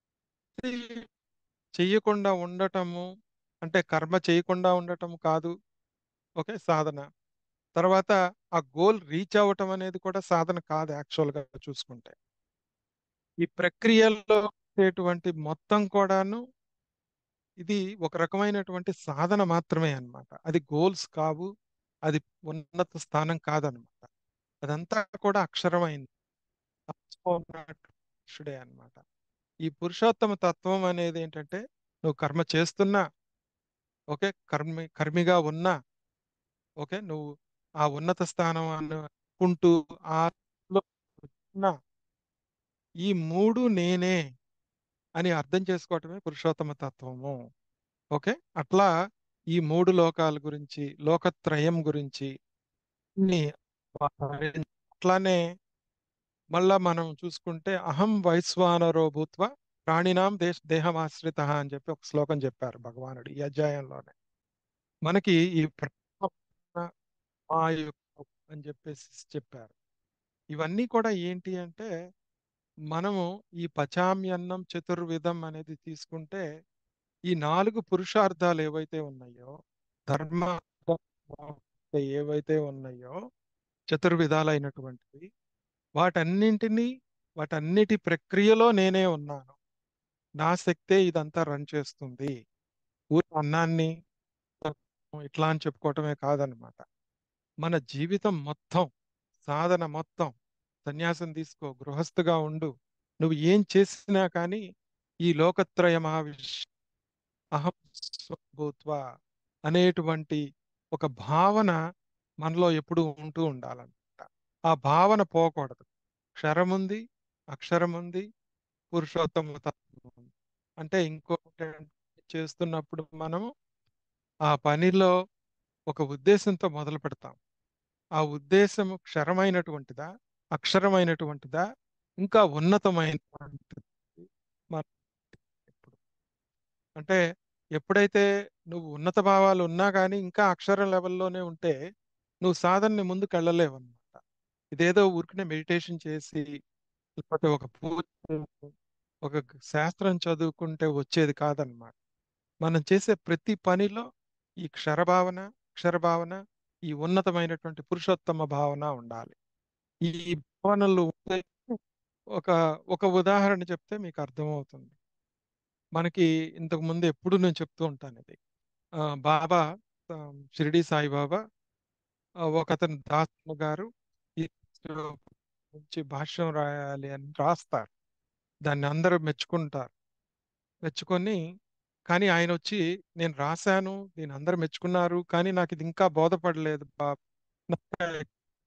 Speaker 1: చెయ్యకుండా ఉండటము అంటే కర్మ చేయకుండా ఉండటం కాదు ఓకే సాధన తర్వాత ఆ గోల్ రీచ్ అవ్వటం అనేది కూడా సాధన కాదు యాక్చువల్గా చూసుకుంటే ఈ ప్రక్రియల్లో ఉండేటువంటి మొత్తం కూడాను ఇది ఒక రకమైనటువంటి సాధన మాత్రమే అన్నమాట అది గోల్స్ కావు అది ఉన్నత స్థానం కాదనమాట అదంతా కూడా అక్షరమైంది పురుషుడే అన్నమాట ఈ పురుషోత్తమ తత్వం అనేది ఏంటంటే నువ్వు కర్మ చేస్తున్నా ఓకే కర్మి కర్మిగా ఉన్నా ఓకే నువ్వు ఆ ఉన్నత స్థానం అనుకుంటూ ఆ లో ఉన్నా ఈ మూడు నేనే అని అర్థం చేసుకోవటమే పురుషోత్తమ తత్వము ఓకే అట్లా ఈ మూడు లోకాల గురించి లోకత్రయం గురించి ని అట్లానే మళ్ళా మనం చూసుకుంటే అహం వైశ్వానరో భూత్వ ప్రాణినాం దేశ దేహమాశ్రిత అని చెప్పి ఒక శ్లోకం చెప్పారు భగవానుడు ఈ అధ్యాయంలోనే మనకి ఈ ప్ర- వాయు అని చెప్పేసి చెప్పారు ఇవన్నీ కూడా ఏంటి అంటే మనము ఈ పచామ్యన్నం చతుర్విధం అనేది తీసుకుంటే ఈ నాలుగు పురుషార్థాలు ఏవైతే ఉన్నాయో ధర్మ అర్థ, ఏవైతే ఉన్నాయో చతుర్విధాలైనటువంటివి వాటన్నింటినీ వాటన్నిటి ప్రక్రియలో నేనే ఉన్నాను నా శక్తే ఇదంతా రన్ చేస్తుంది ఊరి అన్నాన్ని ఇట్లా అని చెప్పుకోవటమే కాదనమాట మన జీవితం మొత్తం సాధన మొత్తం సన్యాసం తీసుకో గృహస్థుగా ఉండు నువ్వు ఏం చేసినా కానీ ఈ లోకత్రయ మహావిష్ అహం స్వభూత్వ అనేటువంటి ఒక భావన మనలో ఎప్పుడూ ఉంటూ ఉండాలన్నమాట ఆ భావన పోకూడదు క్షరముంది అక్షరముంది పురుషోత్తమ తత్వం ఉంది అంటే ఇంకొకటి ఏంటంటే చేస్తున్నప్పుడు మనము ఆ పనిలో ఒక ఉద్దేశంతో మొదలు పెడతాం ఆ ఉద్దేశము క్షరమైనటువంటిదా అక్షరమైనటువంటిదా ఇంకా ఉన్నతమైనటువంటిది మన ఇప్పుడు అంటే ఎప్పుడైతే నువ్వు ఉన్నత భావాలు ఉన్నా కానీ ఇంకా అక్షర లెవెల్లోనే ఉంటే నువ్వు సాధనని ముందుకు వెళ్ళలేవు అనమాట ఇదేదో ఊరికనే మెడిటేషన్ చేసి లేకపోతే ఒక పూజ ఒక శాస్త్రం చదువుకుంటే వచ్చేది కాదనమాట మనం చేసే ప్రతి పనిలో ఈ క్షరభావన అక్షరభావన ఈ ఉన్నతమైనటువంటి పురుషోత్తమ భావన ఉండాలి ఈ భావనలు ఉంటే ఒక ఒక ఉదాహరణ చెప్తే మీకు అర్థమవుతుంది మనకి ఇంతకు ముందు ఎప్పుడు నేను చెప్తూ ఉంటాను ఇది ఆ, బాబా ఆ, షిరిడి సాయిబాబా ఆ, ఒకతను దాస్ గారు ఈ నుంచి భాష్యం రాయాలి అని రాస్తారు దాన్ని అందరూ మెచ్చుకుంటారు మెచ్చుకొని కానీ ఆయన వచ్చి నేను రాశాను దీని అందరూ మెచ్చుకున్నారు కానీ నాకు ఇది ఇంకా బోధపడలేదు బాబా నాకు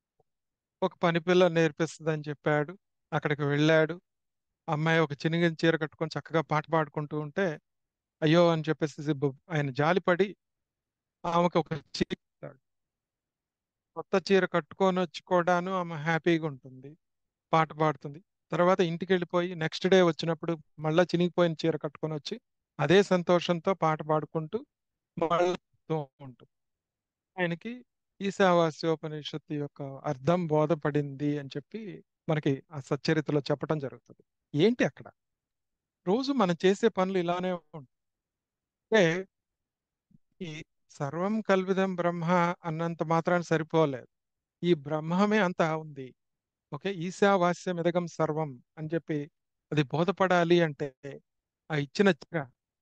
Speaker 1: ఒక పని పిల్ల నేర్పిస్తుంది అని చెప్పాడు అక్కడికి వెళ్ళాడు అమ్మాయి ఒక చినిగిన చీర కట్టుకొని చక్కగా పాట పాడుకుంటూ ఉంటే అయ్యో అని చెప్పేసి బ- ఆయన జాలిపడి ఆమెకు ఒక చీర ఇస్తాడు. కొత్త చీర కట్టుకొని వచ్చి కూడాను ఆమె హ్యాపీగా ఉంటుంది పాట పాడుతుంది తర్వాత ఇంటికి వెళ్ళిపోయి నెక్స్ట్ డే వచ్చినప్పుడు మళ్ళా చినిగిపోయిన చీర కట్టుకొని వచ్చి అదే సంతోషంతో పాట పాడుకుంటూ మళ్ళీ ఉంటుంది ఆయనకి ఈశావాస్యోపనిషత్తు యొక్క అర్థం బోధపడింది అని చెప్పి మనకి ఆ సచ్చరితలో చెప్పడం జరుగుతుంది ఏంటి అక్కడ రోజు మనం చేసే పనులు ఇలానే ఉంటాయి అంటే ఈ సర్వం కల్విదం బ్రహ్మ అన్నంత మాత్రాన్ని సరిపోలేదు ఈ బ్రహ్మమే అంతా ఉంది ఓకే ఈశావాస్యం ఎదగం సర్వం అని చెప్పి అది బోధపడాలి అంటే ఆ ఇచ్చిన చీర,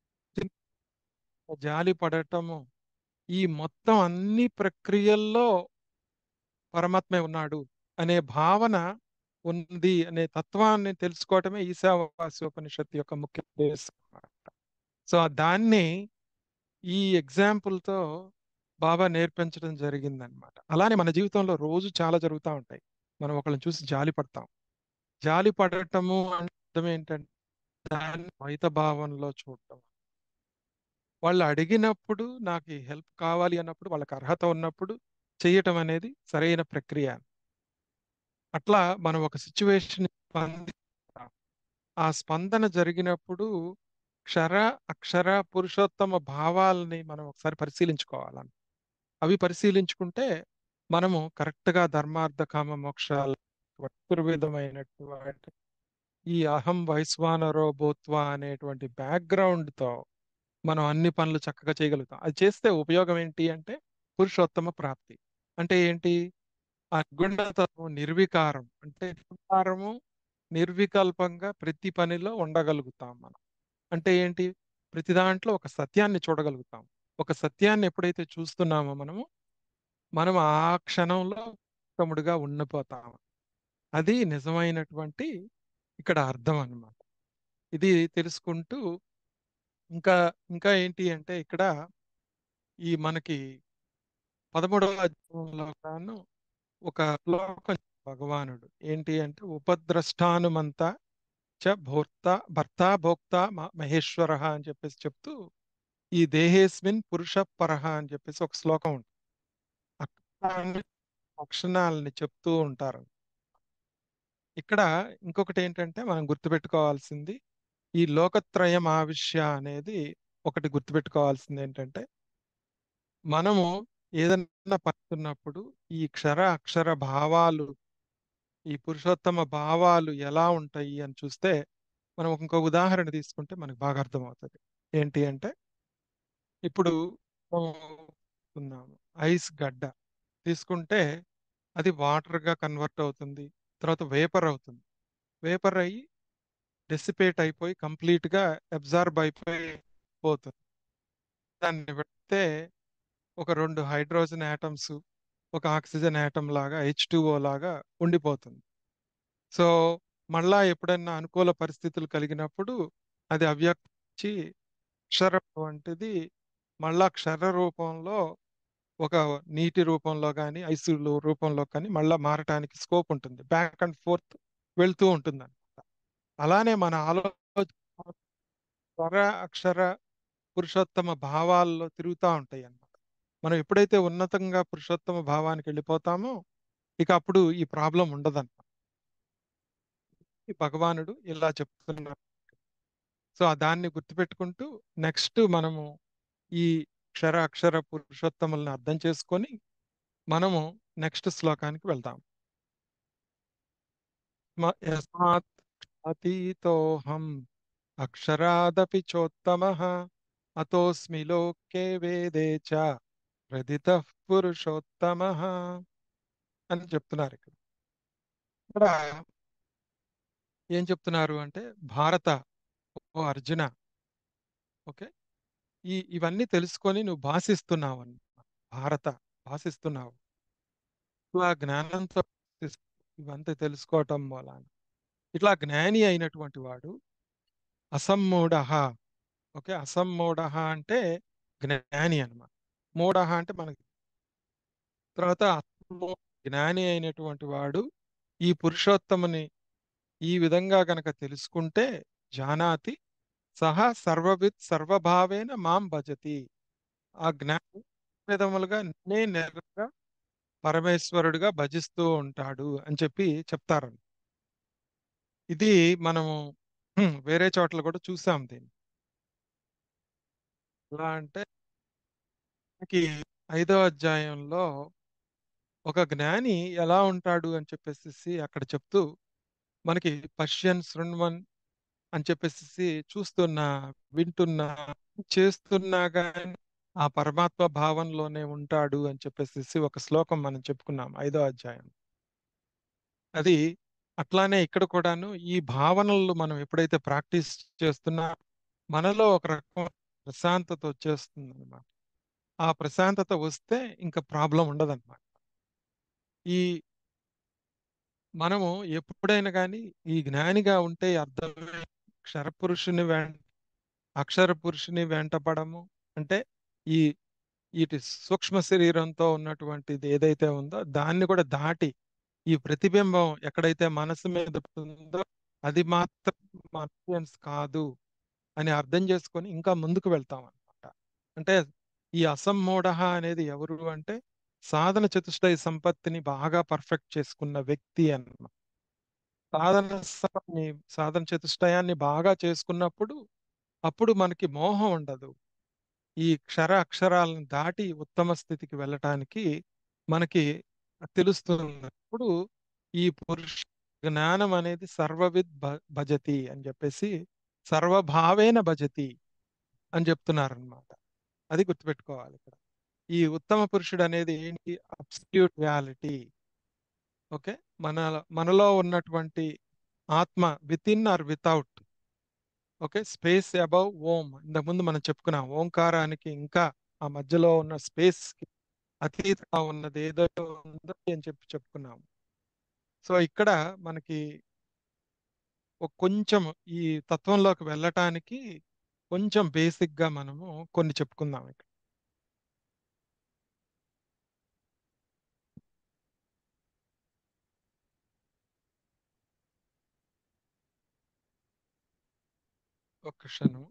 Speaker 1: జాలి పడటము ఈ మొత్తం అన్ని ప్రక్రియల్లో పరమాత్మే ఉన్నాడు అనే భావన ఉంది అనే తత్వాన్ని తెలుసుకోవటమే ఈశావాస్యోపనిషత్తు యొక్క ముఖ్య ఉద్దేశం అన్నమాట. సో దాన్ని ఈ example తో బాబా నేర్పించడం జరిగిందనమాట అలానే మన జీవితంలో రోజు చాలా జరుగుతూ ఉంటాయి మనం ఒకళ్ళని చూసి జాలి పడతాం జాలి పడటము అంటే అర్థం ఏంటంటే దాన్ని ద్వైత భావంలో చూడటం వాళ్ళు అడిగినప్పుడు నాకు ఈ హెల్ప్ కావాలి అన్నప్పుడు వాళ్ళకి అర్హత ఉన్నప్పుడు చేయటం అనేది సరైన ప్రక్రియ అట్లా మనం ఒక సిచ్యువేషన్ స్పందిస్తాం ఆ స్పందన జరిగినప్పుడు క్షర అక్షర పురుషోత్తమ భావాలని మనం ఒకసారి పరిశీలించుకోవాలని అవి పరిశీలించుకుంటే మనము కరెక్ట్గా ధర్మార్థ కామ మోక్షాలు చతుర్విధమైనటువంటి ఈ అహం వైశ్వానరో భూత్వ అనేటువంటి background తో మనం అన్ని పనులు చక్కగా చేయగలుగుతాం అది చేస్తే ఉపయోగం ఏంటి అంటే పురుషోత్తమ ప్రాప్తి అంటే ఏంటి ఆ గుండతత్వం నిర్వికారం అంటే వికారము నిర్వికల్పంగా ప్రతి పనిలో ఉండగలుగుతాం మనం అంటే ఏంటి ప్రతి దాంట్లో ఒక సత్యాన్ని చూడగలుగుతాం ఒక సత్యాన్ని ఎప్పుడైతే చూస్తున్నామో మనము మనం ఆ క్షణంలో తమ్ముడుగా ఉండిపోతాం అది నిజమైనటువంటి ఇక్కడ అర్థం అన్నమాట ఇది తెలుసుకుంటూ ఇంకా ఇంకా ఏంటి అంటే ఇక్కడ ఈ మనకి పదమూడవ అధ్యాయంలో గాను ఒక శ్లోకం భగవానుడు ఏంటి అంటే ఉపద్రష్టానుమంత చ భోక్త భర్త భోక్త మ- మహేశ్వర అని చెప్పేసి చెప్తూ ఈ దేహేస్మిన్ పురుష పరహ అని చెప్పేసి ఒక శ్లోకం ఉంటుంది అక్కడ అన్ని లక్షణాలని చెప్తూ ఉంటారు ఇక్కడ ఇంకొకటి ఏంటంటే మనం గుర్తుపెట్టుకోవాల్సింది ఈ లోకత్రయం ఆవిష్య అనేది ఒకటి గుర్తుపెట్టుకోవాల్సింది ఏంటంటే మనము ఏదైనా పడుతున్నప్పుడు ఈ క్షర అక్షర భావాలు ఈ పురుషోత్తమ భావాలు ఎలా ఉంటాయి అని చూస్తే మనం ఇంకో ఉదాహరణ తీసుకుంటే మనకు బాగా అర్థమవుతుంది ఏంటి అంటే ఇప్పుడు మనం ఉన్నాము ఐస్ గడ్డ తీసుకుంటే అది వాటర్ గా కన్వర్ట్ అవుతుంది తర్వాత వేపర్ అవుతుంది వేపర్ అయ్యి డెసిపేట్ అయిపోయి కంప్లీట్ గా అబ్జార్బ్ అయిపోయి పోతుంది దాన్ని పెడితే ఒక రెండు హైడ్రోజన్ యాటమ్స్ ఒక ఆక్సిజన్ యాటమ్ లాగా హెచ్ లాగా ఉండిపోతుంది సో మళ్ళా ఎప్పుడైనా అనుకూల పరిస్థితులు కలిగినప్పుడు అది అవ్యక్తి అక్షర వంటిది మళ్ళా క్షర రూపంలో ఒక నీటి రూపంలో కానీ ఐసు రూపంలో కానీ మళ్ళా మారటానికి స్కోప్ ఉంటుంది బ్యాక్ అండ్ ఫోర్త్ వెళ్తూ ఉంటుంది అనమాట అలానే మన ఆలోచన స్వర అక్షర పురుషోత్తమ భావాల్లో తిరుగుతూ ఉంటాయి అన్నమాట మనం ఎప్పుడైతే ఉన్నతంగా పురుషోత్తమ భావానికి వెళ్ళిపోతామో ఇక అప్పుడు ఈ ప్రాబ్లం ఉండదన్నమాట ఈ భగవానుడు ఇలా చెప్తున్నారు సో ఆ దాన్ని గుర్తుపెట్టుకుంటూ నెక్స్ట్ మనము ఈ క్షర అక్షర పురుషోత్తములను అర్థం చేసుకొని మనము నెక్స్ట్ శ్లోకానికి వెళ్దాం మ- యస్మాత్ అతీతోహం అక్షరాదపి చోత్తమః అతోస్మి లోకే వేదే చ ప్రదిత పురుషోత్తమః అని చెప్తున్నారు ఇక్కడ ఇక్కడ ఏం చెప్తున్నారు అంటే భారత ఓ అర్జున ఓకే ఈ ఇవన్నీ తెలుసుకొని నువ్వు భాషిస్తున్నావు అన్నమాట భారత భాషిస్తున్నావు నువ్వు ఆ జ్ఞానంతో భాషిస్తూ ఇవంతా తెలుసుకోవటం మూలాన ఇట్లా జ్ఞాని అయినటువంటి వాడు అసమ్మూఢ ఓకే అసమ్మూఢ అంటే జ్ఞాని అన్నమాట మూఢ అంటే మనకి తర్వాత అసమ్మూఢ జ్ఞాని అయినటువంటి వాడు ఈ పురుషోత్తముని ఈ విధంగా గనక తెలుసుకుంటే జానాతి సహా సర్వవిత్ సర్వభావేన మాం భజతి ఆ జ్ఞాని విధములుగా నే నేరుగా పరమేశ్వరుడిగా భజిస్తూ ఉంటాడు అని చెప్పి చెప్తారు ఇది మనము హ్మ్, వేరే చోట్ల కూడా చూసాం దీన్ని ఎలా అంటే మనకి ఐదో అధ్యాయంలో ఒక జ్ఞాని ఎలా ఉంటాడు అని చెప్పేసి అక్కడ చెప్తూ మనకి పశ్యన్ శృణ్వన్ అని చెప్పేసి చూస్తున్నా వింటున్నా చేస్తున్నా కానీ ఆ పరమాత్మ భావంలోనే ఉంటాడు అని చెప్పేసి ఒక శ్లోకం మనం చెప్పుకున్నాం ఐదో అధ్యాయం అది అట్లానే ఇక్కడ కూడాను ఈ భావనలు మనం ఎప్పుడైతే ప్రాక్టీస్ చేస్తున్నా మనలో ఒక రకం ప్రశాంతత వచ్చేస్తుంది అనమాట ఆ ప్రశాంతత వస్తే ఇంకా ప్రాబ్లం ఉండదన్నమాట ఈ మనము ఎప్పుడైనా కానీ ఈ జ్ఞానిగా ఉంటే అర్థమే క్షరపురుషుని వెంట అక్షర పురుషుని వెంటపడము అంటే ఈ ఇటు సూక్ష్మ శరీరంతో ఉన్నటువంటిది ఏదైతే ఉందో దాన్ని కూడా దాటి ఈ ప్రతిబింబం ఎక్కడైతే మనసు మీద ఉందో అది మాత్రం కాన్ఫిడెన్స్ కాదు అని అర్థం చేసుకొని ఇంకా ముందుకు వెళ్తాం అనమాట అంటే ఈ అసమ్మూఢ అనేది ఎవరు అంటే సాధన చతుష్టయ సంపత్తిని బాగా పర్ఫెక్ట్ చేసుకున్న వ్యక్తి అన్నమాట సాధన సంపత్తిని సాధన చతుష్టయాన్ని బాగా చేసుకున్నప్పుడు అప్పుడు మనకి మోహం ఉండదు ఈ క్షర అక్షరాలను దాటి ఉత్తమ స్థితికి వెళ్ళటానికి మనకి తెలుస్తున్నప్పుడు ఈ పురుష జ్ఞానం అనేది సర్వవిద్ భ- భజతి అని చెప్పేసి సర్వభావేన భజతి అని చెప్తున్నారు అనమాట అది గుర్తుపెట్టుకోవాలి ఇక్కడ ఈ ఉత్తమ పురుషుడు అనేది ఏంటి అబ్సల్యూట్ రియాలిటీ ఓకే మన మనలో ఉన్నటువంటి ఆత్మ with in or without okay space above Om ఇంతకుముందు మనం చెప్పుకున్నాం ఓంకారానికి ఇంకా ఆ మధ్యలో ఉన్న స్పేస్ కి అతీతంగా ఉన్నది ఏదో ఉందో అని చెప్పి చెప్పుకున్నాం సో ఇక్కడ మనకి ఒక కొంచెం ఈ తత్వంలోకి వెళ్ళటానికి కొంచెం బేసిక్ గా మనము కొన్ని చెప్పుకుందాం ఇక్కడ ఒక్క క్షణం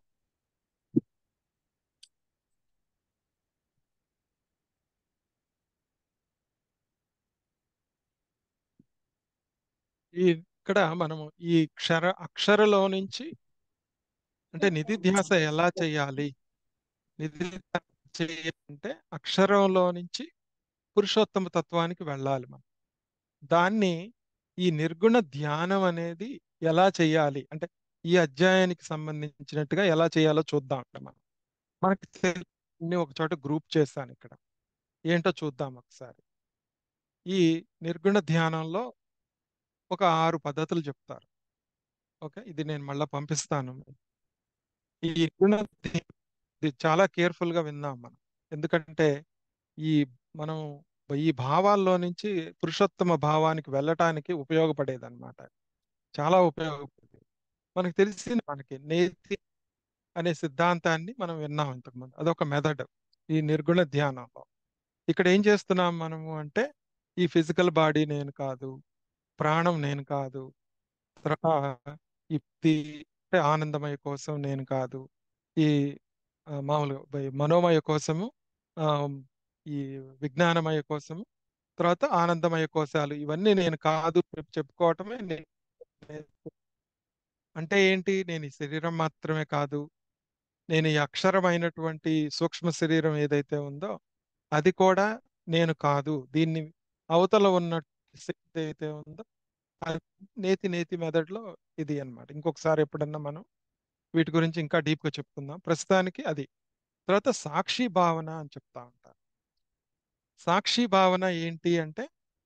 Speaker 1: ఈ ఇక్కడ మనము ఈ క్షర అక్షరలో నుంచి అంటే నిధిధ్యాస ఎలా చేయాలి నిధిధ్యాస చేయాలంటే అక్షరంలో నుంచి పురుషోత్తమ తత్వానికి వెళ్ళాలి మనం దాన్ని ఈ నిర్గుణ ధ్యానం అనేది ఎలా చేయాలి అంటే ఈ అధ్యాయానికి సంబంధించినట్టుగా ఎలా చేయాలో చూద్దాం అంటే మనం మనకి తెలియని ఒక చోట గ్రూప్ చేశాను ఇక్కడ ఏంటో చూద్దాం ఒకసారి ఈ నిర్గుణ ధ్యానంలో ఒక ఆరు పద్ధతులు చెప్తారు ఓకే ఇది నేను మళ్ళీ పంపిస్తాను ఈ నిర్గుణ ధ్యానం ఇది చాలా కేర్ఫుల్ గా విందాం మనం ఎందుకంటే ఈ మనం ఈ భావాల్లో నుంచి పురుషోత్తమ భావానికి వెళ్ళటానికి ఉపయోగపడేది అనమాట చాలా ఉపయోగపడేది మనకి తెలిసింది మనకి నేతి అనే సిద్ధాంతాన్ని మనం విన్నాం ఇంతకుముందు అదొక మెథడ్ ఈ నిర్గుణ ధ్యానంలో ఇక్కడ ఏం చేస్తున్నాం మనము అంటే ఈ ఫిజికల్ బాడీ నేను కాదు ప్రాణం నేను కాదు తర్వాత ఈ తి- అంటే ఆనందమయ కోసం నేను కాదు ఈ ఆ, మామూలుగా బై- మనోమయ కోసము ఆ, ఈ విజ్ఞానమయ కోసము తర్వాత ఆనందమయ కోశాలు ఇవన్నీ నేను కాదు చెప్పి చెప్పుకోవటమే నేను అంటే ఏంటి నేను ఈ శరీరం మాత్రమే కాదు నేను ఈ అక్షరమైనటువంటి సూక్ష్మ శరీరం ఏదైతే ఉందో అది కూడా నేను కాదు దీన్ని అవతల ఉన్న శక్తి ఏదైతే ఉందో అది నేతి నేతి మెథడ్లో ఇది అన్నమాట ఇంకొకసారి ఎప్పుడన్నా మనం వీటి గురించి ఇంకా డీప్ గా చెప్పుకుందాం ప్రస్తుతానికి అది తర్వాత సాక్షి భావన అని చెప్తా ఉంటారు సాక్షి భావన ఏంటి అంటే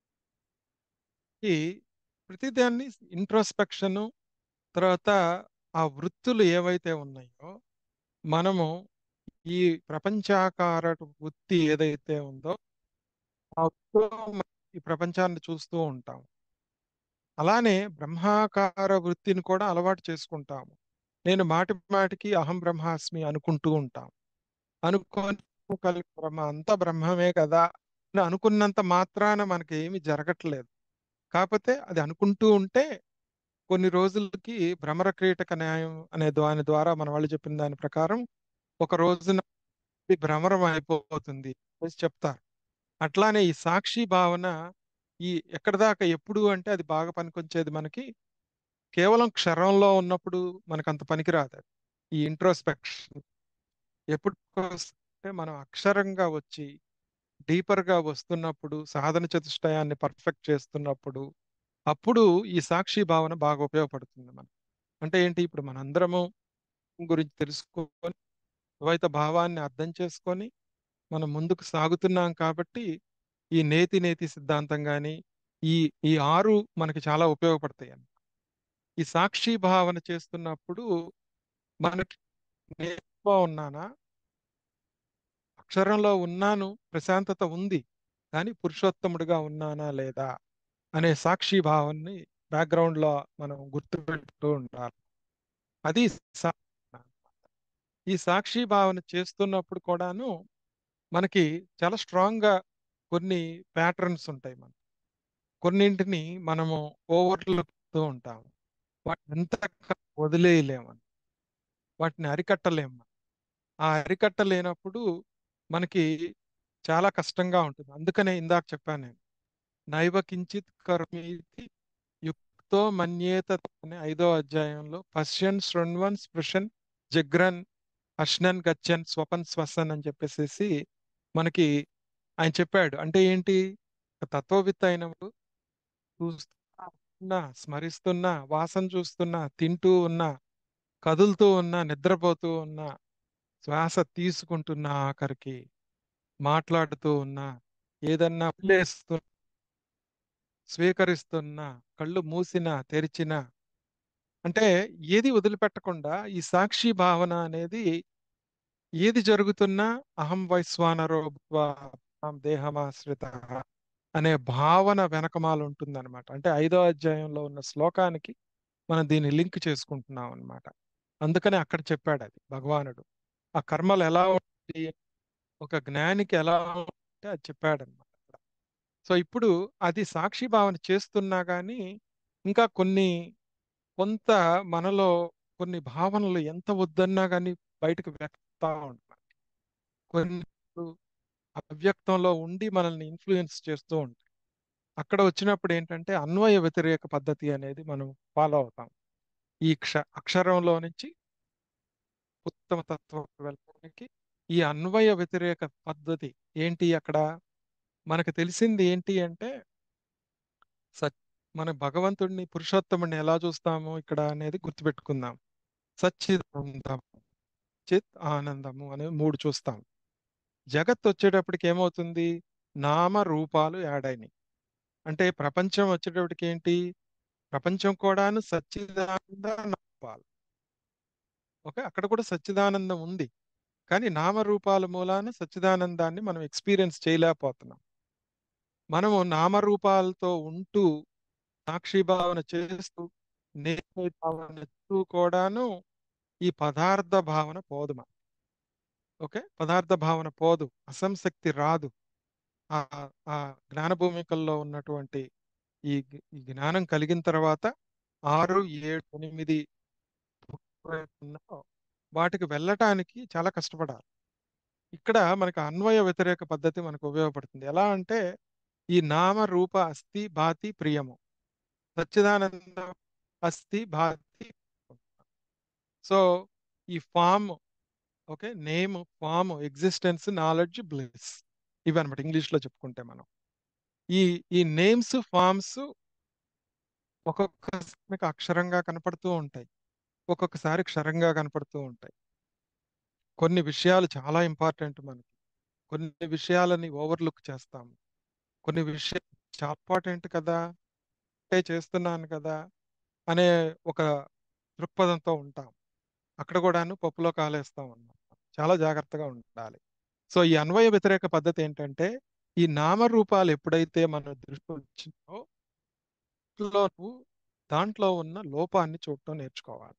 Speaker 1: ఈ ప్రతిదాన్ని ఇంట్రోస్పెక్షన్ తర్వాత ఆ వృత్తులు ఏవైతే ఉన్నాయో మనము ఈ ప్రపంచాకార వృత్తి ఏదైతే ఉందో ఆ వృత్తిలో మనం ఈ ప్రపంచాన్ని చూస్తూ ఉంటాం అలానే బ్రహ్మాకార వృత్తిని కూడా అలవాటు చేసుకుంటాము నేను మాటి మాటికి అహం బ్రహ్మాస్మి అనుకుంటూ ఉంటాం అనుకోని కలిగి బ్రహ్మ అంతా బ్రహ్మమే కదా అని అనుకున్నంత మాత్రాన మనకి ఏమి జరగట్లేదు కాకపోతే అది అనుకుంటూ ఉంటే కొన్ని రోజులకి భ్రమర క్రీటక న్యాయం అనే దాని ద్వారా మన వాళ్ళు చెప్పిన దాని ప్రకారం ఒక రోజున ఇది భ్రమరం అయిపోతుంది అని చెప్తారు అట్లానే ఈ సాక్షి భావన ఈ ఎక్కడి దాకా ఎప్పుడు అంటే అది బాగా పనికొచ్చేది మనకి కేవలం క్షరంలో ఉన్నప్పుడు మనకు అంత పనికిరాదు అది. ఈ ఇంట్రోస్పెక్షన్ ఎప్పుడు అంటే మనం అక్షరంగా వచ్చి డీపర్ గా వస్తున్నప్పుడు సాధన చతుష్టయాన్ని పర్ఫెక్ట్ చేస్తున్నప్పుడు అప్పుడు ఈ సాక్షి భావన బాగా ఉపయోగపడుతుంది మనకు అంటే ఏంటి ఇప్పుడు మనందరము గురించి తెలుసుకొని ద్వైత భావాన్ని అర్థం చేసుకొని మనం ముందుకు సాగుతున్నాం కాబట్టి ఈ నేతి నేతి సిద్ధాంతం కానీ ఈ ఈ ఆరు మనకి చాలా ఉపయోగపడతాయి అన్నమాట. ఈ సాక్షి భావన చేస్తున్నప్పుడు మనకి నేర్చుకో ఉన్నానా అక్షరంలో ఉన్నాను ప్రశాంతత ఉంది కానీ పురుషోత్తముడిగా ఉన్నానా లేదా అనే సాక్షి భావాన్ని background లో మనం గుర్తుపెట్టుతూ ఉండాలి అది సా- ఈ సాక్షి భావన చేస్తున్నప్పుడు కూడాను మనకి చాలా స్ట్రాంగ్ గా కొన్ని ప్యాటర్న్స్ ఉంటాయి మనకి కొన్నింటిని మనము ఓవర్లుతూ ఉంటాము వాటిని ఎంత వదిలేయలేము వాటిని అరికట్టలేము ఆ అరికట్టలేనప్పుడు మనకి చాలా కష్టంగా ఉంటుంది అందుకనే ఇందాక చెప్పాను నేను నైవ కించిత్ కర్మీతి యుక్తో మన్యేత అనే ఐదో అధ్యాయంలో పశ్యన్ శృణ్వన్ స్పృశన్ జగ్రన్ అశ్నన్ గచ్చన్ స్వపన్ స్వసన్ అని చెప్పేసేసి మనకి ఆయన చెప్పాడు అంటే ఏంటి ఒక తత్వవిత్త అయినప్పుడు చూస్తున్నా స్మరిస్తున్నా వాసన చూస్తున్నా తింటూ ఉన్నా కదులుతూ ఉన్నా నిద్రపోతూ ఉన్నా శ్వాస తీసుకుంటున్నా ఆఖరికి మాట్లాడుతూ ఉన్నా ఏదన్నా లేస్తూ స్వీకరిస్తున్నా కళ్ళు మూసినా తెరిచినా అంటే ఏది వదిలిపెట్టకుండా ఈ సాక్షి భావన అనేది ఏది జరుగుతున్నా అహం వైశ్వానరో భూత్వా మాం దేహమాశ్రిత అనే భావన వెనకమాల ఉంటుందన్నమాట అంటే ఐదో అధ్యాయంలో ఉన్న శ్లోకానికి మనం దీన్ని లింక్ చేసుకుంటున్నాం అన్నమాట అందుకని అక్కడ చెప్పాడు అది భగవానుడు ఆ కర్మలు ఎలా ఉంటాయి ఒక జ్ఞానికి ఎలా ఉంటే అది చెప్పాడు అనమాట సో ఇప్పుడు అది సాక్షి భావన చేస్తున్నా కానీ ఇంకా కొన్ని కొంత మనలో కొన్ని భావనలు ఎంత వద్దన్నా కానీ బయటకు వ్యక్తా ఉంటాయి కొన్ని అవ్యక్తంలో ఉండి మనల్ని ఇన్ఫ్లుయెన్స్ చేస్తూ ఉంటాయి అక్కడ వచ్చినప్పుడు ఏంటంటే అన్వయ వ్యతిరేక పద్ధతి అనేది మనం ఫాలో అవుతాం ఈ క్ష అక్షరంలో నుంచి ఉత్తమ తత్వం వెళ్ళడానికి ఈ అన్వయ వ్యతిరేక పద్ధతి ఏంటి అక్కడ మనకు తెలిసింది ఏంటి అంటే సత్ మన భగవంతుడిని పురుషోత్తముడిని ఎలా చూస్తాము ఇక్కడ అనేది గుర్తుపెట్టుకుందాం సచ్చిదానందం చిత్ ఆనందము అనేది మూడు చూస్తాం జగత్ వచ్చేటప్పటికి ఏమవుతుంది నామ రూపాలు యాడ్ అయినాయి అంటే ప్రపంచం వచ్చేటప్పటికి ఏంటి ప్రపంచం కూడాను సచ్చిదానంద రూపాలు ఓకే అక్కడ కూడా సచ్చిదానందం ఉంది కానీ నామరూపాల మూలాన సచ్చిదానందాన్ని మనం ఎక్స్పీరియన్స్ చేయలేకపోతున్నాం మనము నామరూపాలతో ఉంటూ సాక్షి భావన చేస్తూ నేర్పే భావన చేస్తూ కూడాను ఈ పదార్థ భావన పోదు మన ఓకే పదార్థ భావన పోదు అసంశక్తి రాదు ఆ ఆ జ్ఞాన భూమికల్లో ఉన్నటువంటి ఈ ఈ జ్ఞానం కలిగిన తర్వాత ఆరు ఏడు ఎనిమిది వాటికి వెళ్ళటానికి చాలా కష్టపడాలి ఇక్కడ మనకు అన్వయ వ్యతిరేక పద్ధతి మనకు ఉపయోగపడుతుంది ఎలా అంటే ఈ నామ రూప అస్థి భాతి ప్రియము సచ్చిదానంద అస్థి భాతి సో ఈ form okay name form existence knowledge bliss ఇవి అనమాట ఇంగ్లీష్ లో చెప్పుకుంటే మనం ఈ ఈ నేమ్స్ ఫామ్స్ ఒక్కొక్కసారి అక్షరంగా కనపడుతూ ఉంటాయి ఒక్కొక్కసారి క్షరంగా కనపడుతూ ఉంటాయి కొన్ని విషయాలు చాలా ఇంపార్టెంట్ మనకి కొన్ని విషయాలని ఓవర్లుక్ చేస్తాము కొన్ని విషయాలు చాలా ఇంపార్టెంట్ కదా అంటే చేస్తున్నాను కదా అనే ఒక దృక్పథంతో ఉంటాం అక్కడ కూడాను పప్పులో కాలేస్తాం అన్నమాట చాలా జాగ్రత్తగా ఉండాలి సో ఈ అన్వయ వ్యతిరేక పద్ధతి ఏంటంటే ఈ నామరూపాలు ఎప్పుడైతే మన దృష్టి వచ్చిందో నువ్వు దాంట్లో ఉన్న లోపాన్ని చూడటం నేర్చుకోవాలి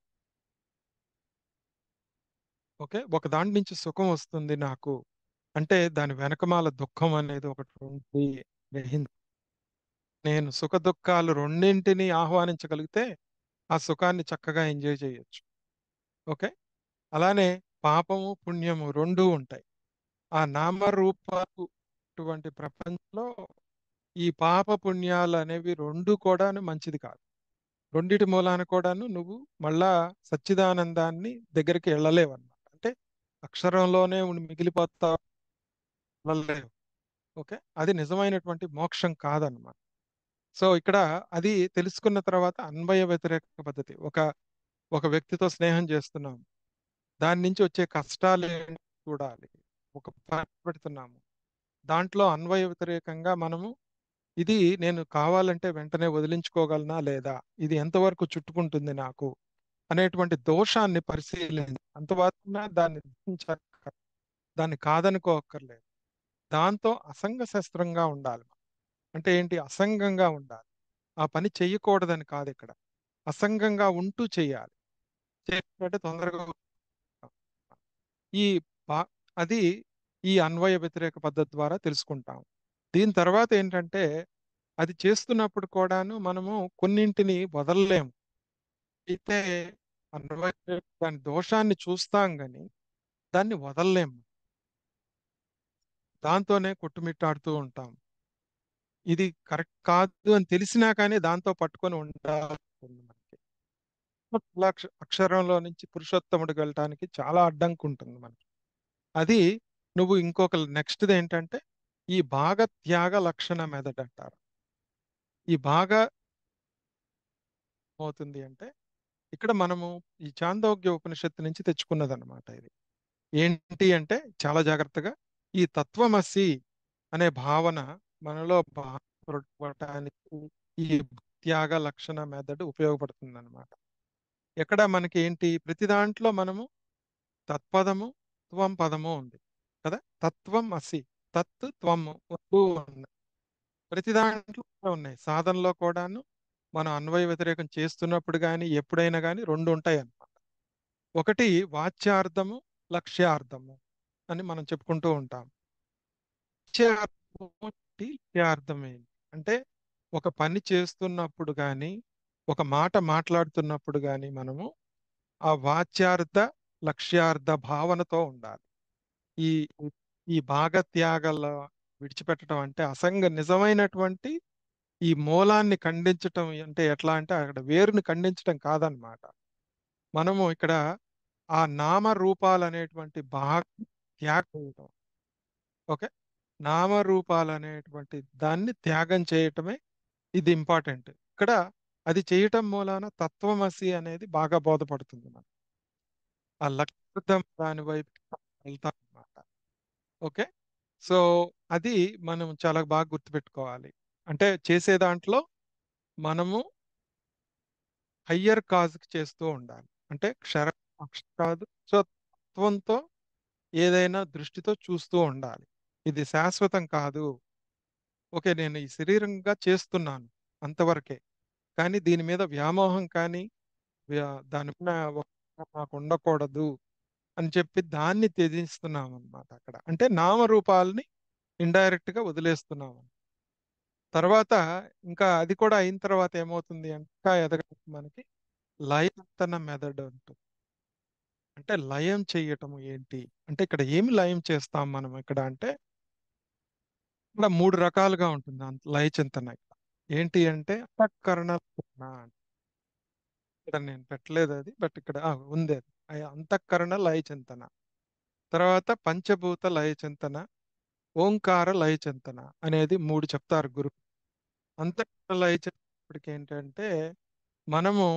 Speaker 1: ఓకే ఒక దాని నుంచి సుఖం వస్తుంది నాకు అంటే దాని వెనకమాల దుఃఖం అనేది ఒకటి ఉంది గ్రహించ నేను సుఖ దుఃఖాలు రెండింటిని ఆహ్వానించగలిగితే ఆ సుఖాన్ని చక్కగా ఎంజాయ్ చేయొచ్చు ఓకే అలానే పాపము పుణ్యము రెండూ ఉంటాయి ఆ నామరూపాలు అటువంటి ప్రపంచంలో ఈ పాప పుణ్యాలు అనేవి రెండు కూడాను మంచిది కాదు రెండిటి మూలాన కూడాను నువ్వు మళ్ళా సచ్చిదానందాన్ని దగ్గరికి వెళ్ళలేవన్నమాట అంటే అక్షరంలోనే ఉండి మిగిలిపోతావు వెళ్ళలేవు ఓకే అది నిజమైనటువంటి మోక్షం కాదన్నమాట సో ఇక్కడ అది తెలుసుకున్న తర్వాత అన్వయ వ్యతిరేక పద్ధతి ఒక ఒక వ్యక్తితో స్నేహం చేస్తున్నాము దాని నుంచి వచ్చే కష్టాలు ఏంటి చూడాలి ఒక పని పెడుతున్నాము దాంట్లో అన్వయ వ్యతిరేకంగా మనము ఇది నేను కావాలంటే వెంటనే వదిలించుకోగలనా లేదా ఇది ఎంతవరకు చుట్టుకుంటుంది నాకు అనేటువంటి దోషాన్ని పరిశీలించి అంతవరకు దాన్ని గుర్తించక్క- దాన్ని కాదనుకోక్కర్లేదు దాంతో అసంగ శస్త్రంగా ఉండాలి అంటే ఏంటి అసంగంగా ఉండాలి ఆ పని చెయ్యకూడదని కాదు ఇక్కడ అసంగంగా ఉంటూ చేయాలి చేయాలంటే తొందరగా ఈ బా- అది ఈ అన్వయ వ్యతిరేక పద్ధతి ద్వారా తెలుసుకుంటాం దీని తర్వాత ఏంటంటే అది చేస్తున్నప్పుడు కూడాను మనము కొన్నింటిని వదలలేము అయితే అన్వయ దాని దోషాన్ని చూస్తాం కానీ దాన్ని వదలలేము దాంతోనే కొట్టుమిట్టాడుతూ ఉంటాం ఇది కరెక్ట్ కాదు అని తెలిసినా కానీ దాంతో పట్టుకొని ఉండాలి మనకి అలా అక్ష- అక్షరంలో నుంచి పురుషోత్తముడికి వెళ్ళటానికి చాలా అడ్డంకి ఉంటుంది మనకి అది నువ్వు ఇంకొక నెక్స్ట్ది ఏంటంటే ఈ భాగ త్యాగ లక్షణ మెదడు అంటారు ఈ బాగా అవుతుంది అంటే ఇక్కడ మనము ఈ చాందోగ్య ఉపనిషత్తు నుంచి తెచ్చుకున్నది అనమాట ఇది ఏంటి అంటే చాలా జాగ్రత్తగా ఈ తత్వమసి అనే భావన మనలో బాధపడటానికి ఈ త్యాగ లక్షణ మెథడ్ ఉపయోగపడుతుంది అనమాట ఎక్కడ మనకి ఏంటి ప్రతి దాంట్లో మనము తత్పదము త్వం పదము ఉంది కదా తత్వం అసి తత్ త్వము రెండు ఉన్నాయి ప్రతి దాంట్లో కూడా ఉన్నాయి సాధనలో కూడాను మనం అన్వయ వ్యతిరేకం చేస్తున్నప్పుడు కానీ ఎప్పుడైనా కానీ రెండు ఉంటాయి అన్నమాట ఒకటి వాచ్యార్థము లక్ష్యార్థము అని మనం చెప్పుకుంటూ ఉంటాం వాచ్యార్థము ఏంటి? లక్ష్యార్థం ఏంటి అంటే ఒక పని చేస్తున్నప్పుడు కానీ ఒక మాట మాట్లాడుతున్నప్పుడు కానీ మనము ఆ వాచ్యార్థ లక్ష్యార్థ భావనతో ఉండాలి ఈ ఈ భాగత్యాగాల విడిచిపెట్టడం అంటే అసంగ నిజమైనటువంటి ఈ మూలాన్ని ఖండించటం అంటే ఎట్లా అంటే అక్కడ వేరుని ఖండించటం కాదనమాట మనము ఇక్కడ ఆ నామ రూపాలు అనేటువంటి భాగ త్యాగం చేయటం ఓకే నామరూపాలు అనేటువంటి దాన్ని త్యాగం చేయటమే ఇది ఇంపార్టెంట్ ఇక్కడ అది చేయటం మూలాన తత్వమసి అనేది బాగా బోధపడుతుంది మనకు ఆ లక్ష్యం దాని వైపు వెళ్తాం అన్నమాట ఓకే సో అది మనం చాలా బాగా గుర్తుపెట్టుకోవాలి అంటే చేసే దాంట్లో మనము హయ్యర్ కాజ్కి చేస్తూ ఉండాలి అంటే క్షర అక్ష కాదు సో తత్వంతో ఏదైనా దృష్టితో చూస్తూ ఉండాలి ఇది శాశ్వతం కాదు ఓకే నేను ఈ శరీరంగా చేస్తున్నాను అంతవరకే కానీ దీని మీద వ్యామోహం కానీ వ్యా- దాని మీద ఒక నాకు ఉండకూడదు అని చెప్పి దాన్ని త్యజిస్తున్నాం అన్నమాట అక్కడ అంటే నామరూపాలని ఇండైరెక్ట్ గా వదిలేస్తున్నాం తర్వాత ఇంకా అది కూడా అయిన తర్వాత ఏమవుతుంది అంటే ఇంకా ఎదగడానికి మనకి లయతన మెథడ్ ఉంటుంది అంటే లయం చేయటం ఏంటి అంటే ఇక్కడ ఏమి లయం చేస్తాం మనం ఇక్కడ అంటే ఇక్కడ మూడు రకాలుగా ఉంటుంది అంత- లయ చింతన ఇక్కడ ఏంటి అంటే అంతఃకరణ లయన. ఇక్కడ నేను పెట్టలేదు అది బట్ ఇక్కడ ఆ, ఉంది అది ఆ అంతఃకరణ లయ చింతన తర్వాత పంచభూత లయ చింతన ఓంకార లయ చింతన అనేది మూడు చెప్తారు గురు అంతఃకరణ లయ చింతనప్పటికి ఏంటంటే మనము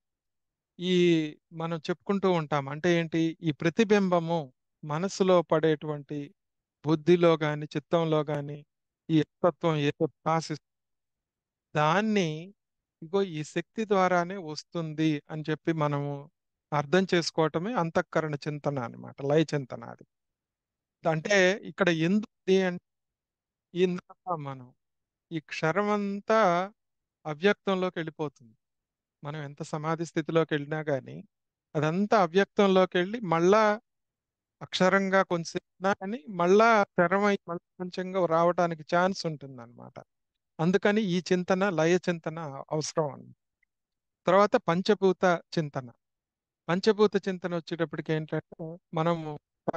Speaker 1: ఈ మనం చెప్పుకుంటూ ఉంటాం అంటే ఏంటి ఈ ప్రతిబింబము మనసులో పడేటువంటి బుద్ధిలో గాని చిత్తంలో గాని ఈ తత్వం ఏ ప్రకాశి దాన్ని ఇగో ఈ శక్తి ద్వారానే వస్తుంది అని చెప్పి మనము అర్థం చేసుకోవటమే అంతఃకరణ చింతన అన్నమాట లయ చింతన అది అంటే ఇక్కడ ఎందుకు అంటే ఇందాక మనం ఈ క్షరమంతా అవ్యక్తంలోకి వెళ్ళిపోతుంది మనం ఎంత సమాధి స్థితిలోకి వెళ్ళినా కానీ అదంతా అవ్యక్తంలోకి వెళ్ళి మళ్ళా అక్షరంగా కొంచెం కానీ మళ్ళా క్షరమై మళ్ళీ కొంచెంగా రావడానికి ఛాన్స్ ఉంటుంది అనమాట అందుకని ఈ చింతన లయ చింతన అవసరం అన్నమాట తర్వాత పంచభూత చింతన పంచభూత చింతన వచ్చేటప్పటికి ఏంటంటే మనము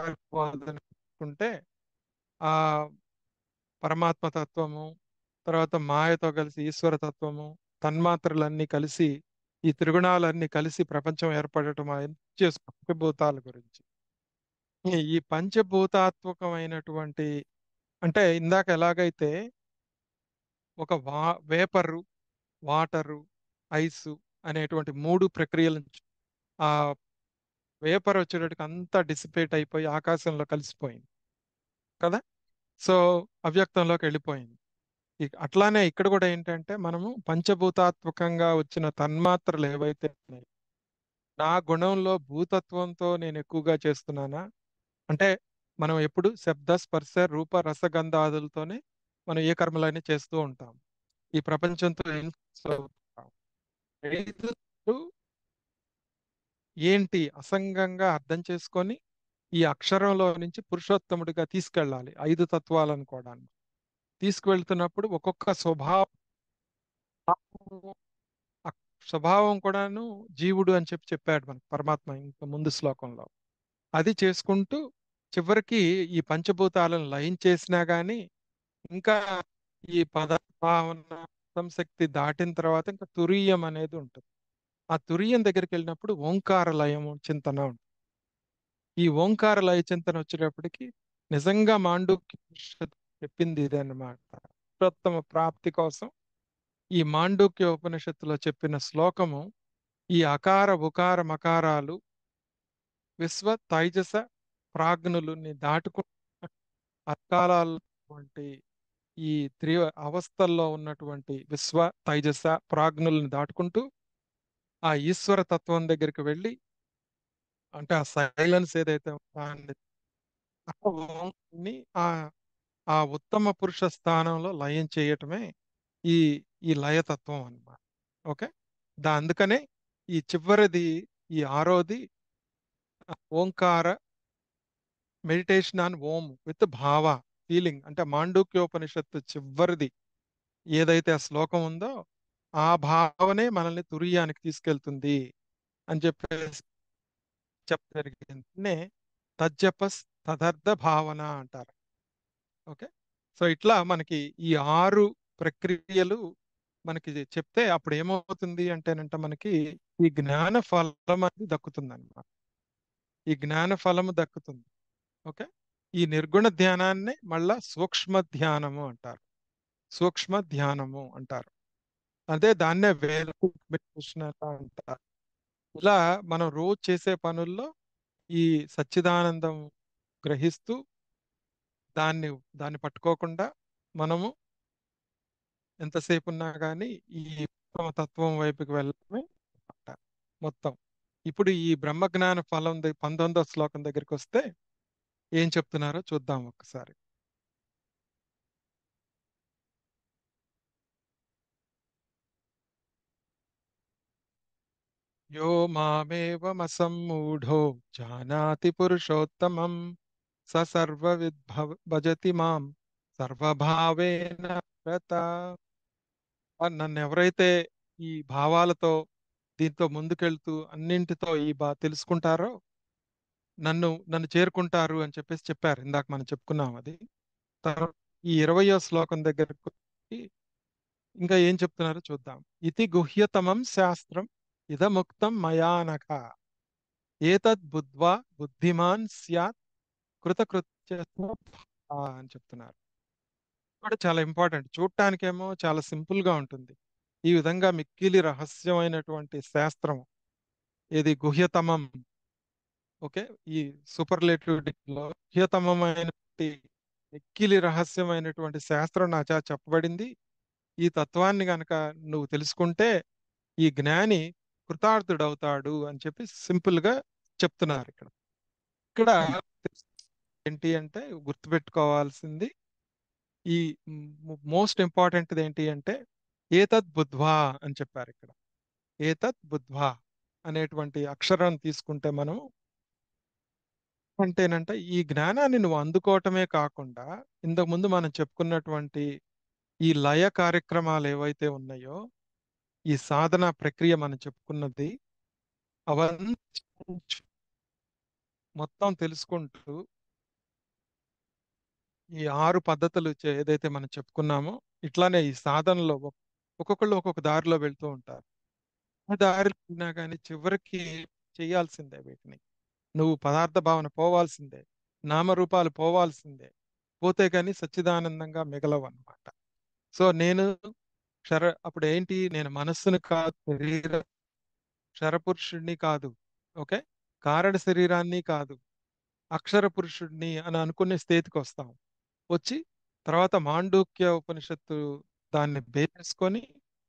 Speaker 1: ఉంటే ఆ పరమాత్మ తత్వము తర్వాత మాయతో కలిసి ఈశ్వర తత్వము తన్మాత్రలన్నీ కలిసి ఈ త్రిగుణాలన్నీ కలిసి ప్రపంచం ఏర్పడటం అవన్నీ చేసు పంచభూతాల గురించి ఈ- ఈ పంచభూతాత్మకమైనటువంటి అంటే ఇందాక ఎలాగైతే ఒక వా వేపరు వాటరు ఐసు అనేటువంటి మూడు ప్రక్రియల నుంచి ఆ వేపర్ వచ్చేటట్టుకు అంతా డిసిపేట్ అయిపోయి ఆకాశంలో కలిసిపోయింది కదా సో అవ్యక్తంలోకి వెళ్ళిపోయింది ఇక అట్లానే ఇక్కడ కూడా ఏంటంటే మనము పంచభూతాత్మకంగా వచ్చిన తన్మాత్రలు ఏవైతే ఉన్నాయో నా గుణంలో భూతత్వంతో నేను ఎక్కువగా చేస్తున్నానా అంటే మనం ఎప్పుడు శబ్ద స్పర్శ రూప రసగంధాదులతోనే మనం ఏ కర్మలైనా చేస్తూ ఉంటాం ఈ ప్రపంచంతో influence అవుతుంటాం. ఐదు ఏంటి అసంగంగా అర్థం చేసుకొని ఈ అక్షరంలో నుంచి పురుషోత్తముడిగా తీసుకెళ్ళాలి ఐదు తత్వాలను కూడా తీసుకువెళ్తున్నప్పుడు ఒక్కొక్క స్వభావం ఆ స్వభావం కూడాను జీవుడు అని చెప్పి చెప్పాడు మనకు పరమాత్మ ఇంకా ముందు శ్లోకంలో అది చేసుకుంటూ చివరికి ఈ పంచభూతాలను లయం చేసినా గానీ ఇంకా ఈ పదభావన శక్తి దాటిన తర్వాత ఇంకా తురీయం అనేది ఉంటుంది ఆ తురీయం దగ్గరికి వెళ్ళినప్పుడు ఓంకార లయము చింతన ఉంటుంది ఈ ఓంకార లయ చింతన వచ్చేటప్పటికి నిజంగా మాండూక్య ఉపనిషత్తు చెప్పింది ఇదే అన్నమాట పురుషోత్తమ ప్రాప్తి కోసం ఈ మాండూక్య ఉపనిషత్తులో చెప్పిన శ్లోకము ఈ అకార ఉకార మకారాలు విశ్వ తైజస ప్రాజ్ఞులని దాటుకు అకాలాలటువంటి ఈ త్రి అవస్థల్లో ఉన్నటువంటి విశ్వ తైజస ప్రాజ్ఞులను దాటుకుంటూ ఆ ఈశ్వర తత్వం దగ్గరికి వెళ్ళి అంటే ఆ సైలెన్స్ ఏదైతే ఉందో దాన్ని ఆ ఓంని ఆ ఆ ఉత్తమ పురుష స్థానంలో లయం చేయటమే ఈ ఈ లయతత్వం అన్నమాట ఓకే దా అందుకనే ఈ చివరిది ఈ ఆరోది ఓంకార మెడిటేషన్ ఆన్ ఓం విత్ భావ ఫీలింగ్ అంటే మాండూక్యోపనిషత్తు చివరిది ఏదైతే ఆ శ్లోకం ఉందో ఆ భావనే మనల్ని తురియానికి తీసుకెళ్తుంది అని చెప్పేసి చెప్పగలిగింది తజ్జపస్ తదర్థ భావన అంటారు ఓకే సో ఇట్లా మనకి ఈ ఆరు ప్రక్రియలు మనకి చెప్తే అప్పుడు ఏమవుతుంది అంటేనంట మనకి ఈ జ్ఞాన ఫలం అనేది దక్కుతుంది అనమాట ఈ జ్ఞాన ఫలము దక్కుతుంది ఓకే ఈ నిర్గుణ ధ్యానాన్ని మళ్ళా సూక్ష్మ ధ్యానము అంటారు సూక్ష్మ ధ్యానము అంటారు అదే దాన్నే వేల మెడిటేషన్ అంటారు ఇలా మనం రోజు చేసే పనుల్లో ఈ సచ్చిదానందం గ్రహిస్తూ దాన్ని దాన్ని పట్టుకోకుండా మనము ఎంతసేపు ఉన్నా కానీ ఈ ఉత్తమ తత్వం వైపుకి వెళ్ళడమే అన్నమాట. మొత్తం ఇప్పుడు ఈ బ్రహ్మజ్ఞాన ఫలం ద- పంతొమ్మిదో శ్లోకం దగ్గరికి వస్తే ఏం చెప్తున్నారో చూద్దాం ఒక్కసారి యో మామేవమసమ్మూఢో జానాతి పురుషోత్తమం స సర్వవిద్ భవ- భజతి మాం సర్వభావేన రత ఆ నన్ను ఎవరైతే ఈ భావాలతో దీంతో ముందుకెళ్తూ అన్నింటితో ఈ బా తెలుసుకుంటారో నన్ను నన్ను చేరుకుంటారు అని చెప్పేసి చెప్పారు ఇందాక మనం చెప్పుకున్నాం అది తర్వాత ఈ ఇరవయో శ్లోకం దగ్గరకు వచ్చి ఇంకా ఏం చెప్తున్నారో చూద్దాం ఇతి గుహ్యతమం శాస్త్రం ఇదముక్తం మయానక ఏతద్ బుద్ధ్వా బుద్ధిమాన్ స్యాత్ కృతకృత్య అని చెప్తున్నారు కూడా చాలా ఇంపార్టెంట్ చూడటానికేమో చాలా సింపుల్ గా ఉంటుంది ఈ విధంగా మిక్కిలి రహస్యమైనటువంటి శాస్త్రం ఇది గుహ్యతమం ఓకే ఈ సూపర్లేటివ్ లో గుహ్యతమమైనటువంటి మిక్కిలి రహస్యమైనటువంటి శాస్త్రం నా చేత చెప్పబడింది ఈ తత్వాన్ని గనక నువ్వు తెలుసుకుంటే ఈ జ్ఞాని కృతార్థుడవుతాడు అని చెప్పి సింపుల్ గా చెప్తున్నారు ఇక్కడ ఇక్కడ ఏంటి అంటే గుర్తుపెట్టుకోవాల్సింది ఈ మోస్ట్ ఇంపార్టెంట్ ఏంటి అంటే ఏతద్ బుద్ధ్వా అని చెప్పారు ఇక్కడ ఏతద్ బుద్ధ్వా అనేటువంటి అక్షరం తీసుకుంటే మనం అంటేనంట ఈ జ్ఞానాన్ని నువ్వు అందుకోవటమే కాకుండా ఇంతకు ముందు మనం చెప్పుకున్నటువంటి ఈ లయ కార్యక్రమాలు ఏవైతే ఉన్నాయో ఈ సాధన ప్రక్రియ మనం చెప్పుకున్నది అవన్నీ మొత్తం తెలుసుకుంటూ ఈ ఆరు పద్ధతులు చే- ఏదైతే మనం చెప్పుకున్నామో ఇట్లానే ఈ సాధనలో ఒక్- ఒక్కొక్కళ్ళు ఒక్కొక్క దారిలో వెళ్తూ ఉంటారు ఆ దారిలో వెళ్ళినా కానీ చివరికి చేయాల్సిందే వీటిని నువ్వు పదార్థ భావన పోవాల్సిందే నామరూపాలు పోవాల్సిందే పోతే కానీ సచ్చిదానందంగా మిగలవు అన్నమాట సో నేను క్షర అప్పుడు ఏంటి నేను మనస్సును కాదు శరీర క్షరపురుషుడిని కాదు ఓకే కారణ శరీరాన్ని కాదు అక్షర పురుషుడిని అని అనుకునే స్థితికి వస్తాం వచ్చి తర్వాత మాండూక్య ఉపనిషత్తు దాన్ని బేసుకొని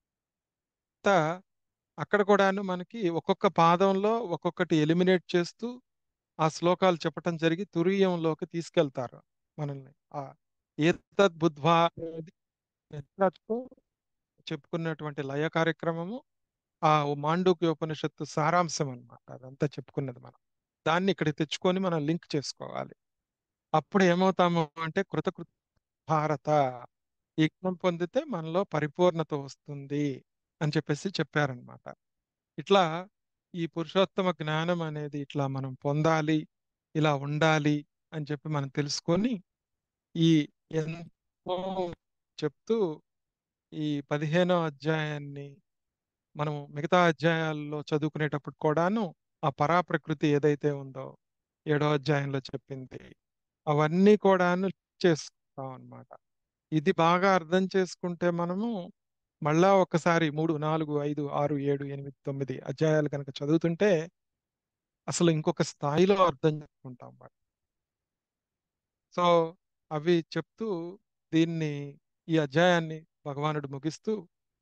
Speaker 1: అక్కడ కూడాను మనకి ఒక్కొక్క పాదంలో ఒక్కొక్కటి ఎలిమినేట్ చేస్తూ ఆ శ్లోకాలు చెప్పటం జరిగి తురీయంలోకి తీసుకెళ్తారు మనల్ని ఆ ఏతద్ బుద్ధ్వా అనేది నిన్నటితో చెప్పుకున్నటువంటి లయ కార్యక్రమము ఆ మాండూక్య ఉపనిషత్తు సారాంశం అన్నమాట అదంతా చెప్పుకున్నది మనం దాన్ని ఇక్కడ తెచ్చుకొని మనం లింక్ చేసుకోవాలి అప్పుడు ఏమవుతాము అంటే కృతకృత భారత యజ్ఞం పొందితే మనలో పరిపూర్ణత వస్తుంది అని చెప్పేసి చెప్పారనమాట ఇట్లా ఈ పురుషోత్తమ జ్ఞానం అనేది ఇట్లా మనం పొందాలి ఇలా ఉండాలి అని చెప్పి మనం తెలుసుకొని ఈ ఎంతో చెప్తూ ఈ పదిహేనో అధ్యాయాన్ని మనం మిగతా అధ్యాయాల్లో చదువుకునేటప్పుడు కూడాను ఆ పరాప్రకృతి ఏదైతే ఉందో ఏడో అధ్యాయంలో చెప్పింది అవన్నీ కూడాను చేసుకుంటాం అన్నమాట ఇది బాగా అర్థం చేసుకుంటే మనము మళ్ళా ఒకసారి మూడు నాలుగు ఐదు ఆరు ఏడు ఎనిమిది తొమ్మిది అధ్యాయాలు కనుక చదువుతుంటే అసలు ఇంకొక స్థాయిలో అర్థం చేసుకుంటాం అన్నమాట సో అవి చెప్తూ దీన్ని ఈ అధ్యాయాన్ని భగవానుడు ముగిస్తూ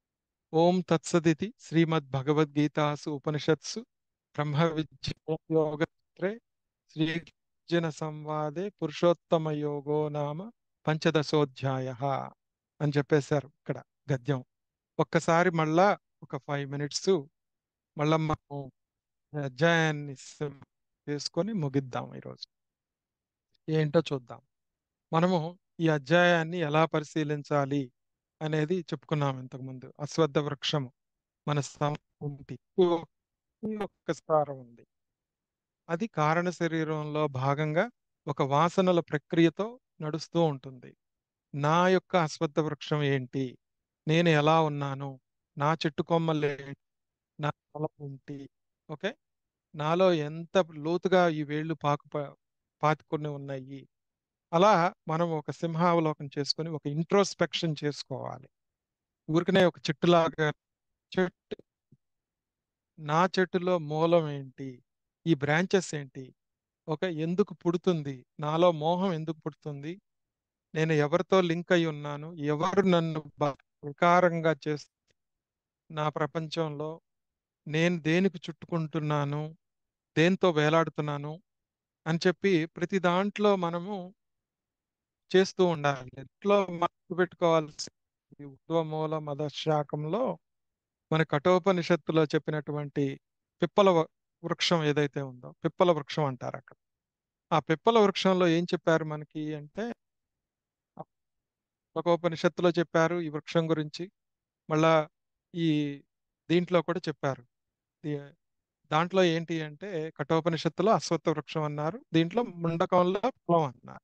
Speaker 1: ఓం తత్సదితి శ్రీమద్భగవద్గీతాసు ఉపనిషత్సు బ్రహ్మ విద్యోగత్రే శ్రీర్జన సంవాదే పురుషోత్తమ యోగో నామ పంచదశోధ్యాయ అని చెప్పేశారు ఇక్కడ గద్యం ఒక్కసారి మళ్ళా ఒక ఫైవ్ మినిట్స్ మళ్ళా మనం ఈ అధ్యాయాన్ని sim- చేసుకొని ముగిద్దాం ఈరోజు ఏంటో చూద్దాం మనము ఈ అధ్యాయాన్ని ఎలా పరిశీలించాలి అనేది చెప్పుకున్నాం ఇంతకుముందు అశ్వత్థ వృక్షము మన సముంటి ఒక్క సారం ఉంది అది కారణ శరీరంలో భాగంగా ఒక వాసనల ప్రక్రియతో నడుస్తూ ఉంటుంది నా యొక్క అశ్వత్థ వృక్షం ఏంటి నేను ఎలా ఉన్నాను నా చెట్టు కొమ్మలు ఏంటి నా పొలం ఏంటి ఓకే నాలో ఎంత లోతుగా ఈ వేళ్ళు పాకు పాతుకొని ఉన్నాయి అలా మనం ఒక సింహావలోకం చేసుకొని ఒక ఇంట్రోస్పెక్షన్ చేసుకోవాలి ఊరికనే ఒక చెట్టులాగా చెట్టు నా చెట్టులో మూలం ఏంటి ఈ బ్రాంచెస్ ఏంటి ఒక ఎందుకు పుడుతుంది నాలో మోహం ఎందుకు పుడుతుంది నేను ఎవరితో లింక్ అయి ఉన్నాను ఎవరు నన్ను బ- వికారంగా చేస్తూ నా ప్రపంచంలో నేను దేనికి చుట్టుకుంటున్నాను దేంతో వేలాడుతున్నాను అని చెప్పి ప్రతి దాంట్లో మనము చేస్తూ ఉండాలి ఇంట్లో మనకు పెట్టుకోవాల్సి మూల మద శాఖంలో మన కఠోపనిషత్తులో చెప్పినటువంటి పిప్పల వ- వృక్షం ఏదైతే ఉందో పిప్పల వృక్షం అంటారు అక్కడ ఆ పిప్పల వృక్షంలో ఏం చెప్పారు మనకి అంటే కఠోపనిషత్తులో చెప్పారు ఈ వృక్షం గురించి మళ్ళా ఈ దీంట్లో కూడా చెప్పారు దీ- దాంట్లో ఏంటి అంటే కఠోపనిషత్తులో అశ్వత్థ వృక్షం అన్నారు దీంట్లో ముండకంలో పొలం అన్నారు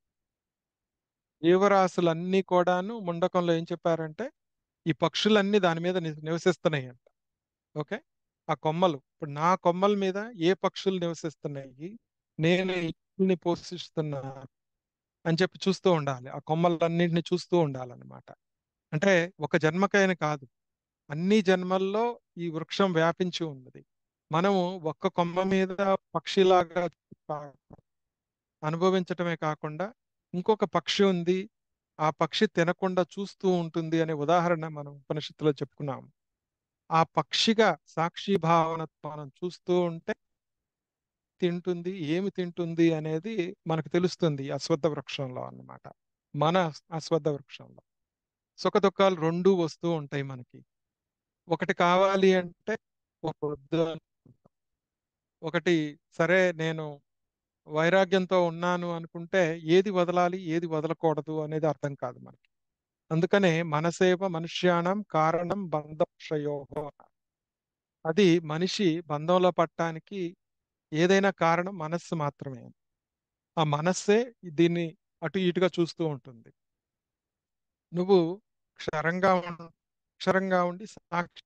Speaker 1: జీవరాశులన్నీ కూడాను ముండకంలో ఏం చెప్పారంటే ఈ పక్షులన్నీ దాని మీద ని- నివసిస్తున్నాయి అంట ఓకే ఆ కొమ్మలు ఇప్పుడు నా కొమ్మల మీద ఏ పక్షులు నివసిస్తున్నాయి నేను వీటిని పోషిస్తున్నా అని చెప్పి చూస్తూ ఉండాలి ఆ కొమ్మలన్నింటిని చూస్తూ ఉండాలన్నమాట అంటే ఒక జన్మకైన కాదు అన్ని జన్మల్లో ఈ వృక్షం వ్యాపించి ఉన్నది మనము ఒక్క కొమ్మ మీద పక్షిలాగా కా- అనుభవించటమే కాకుండా ఇంకొక పక్షి ఉంది ఆ పక్షి తినకుండా చూస్తూ ఉంటుంది అనే ఉదాహరణ మనం ఉపనిషత్తులో చెప్పుకున్నాము ఆ పక్షిగా సాక్షి భావన మనం చూస్తూ ఉంటే తింటుంది ఏమి తింటుంది అనేది మనకు తెలుస్తుంది ఈ అశ్వత్థ వృక్షంలో అన్నమాట మన అశ్వత్థ వృక్షంలో సుఖ దుఃఖాలు రెండు వస్తూ ఉంటాయి మనకి ఒకటి కావాలి అంటే ఒక వద్దు అనుకుంటాం. ఒకటి సరే నేను వైరాగ్యంతో ఉన్నాను అనుకుంటే ఏది వదలాలి ఏది వదలకూడదు అనేది అర్థం కాదు మనకి అందుకనే మనసేవ మనుష్యాణం కారణం బంధక్షయోహో అది మనిషి బంధంలో పట్టడానికి ఏదైనా కారణం మనస్సు మాత్రమే ఆ మనస్సే దీన్ని అటు ఇటుగా చూస్తూ ఉంటుంది నువ్వు క్షరంగా ఉం- అక్షరంగా ఉండి సాక్షి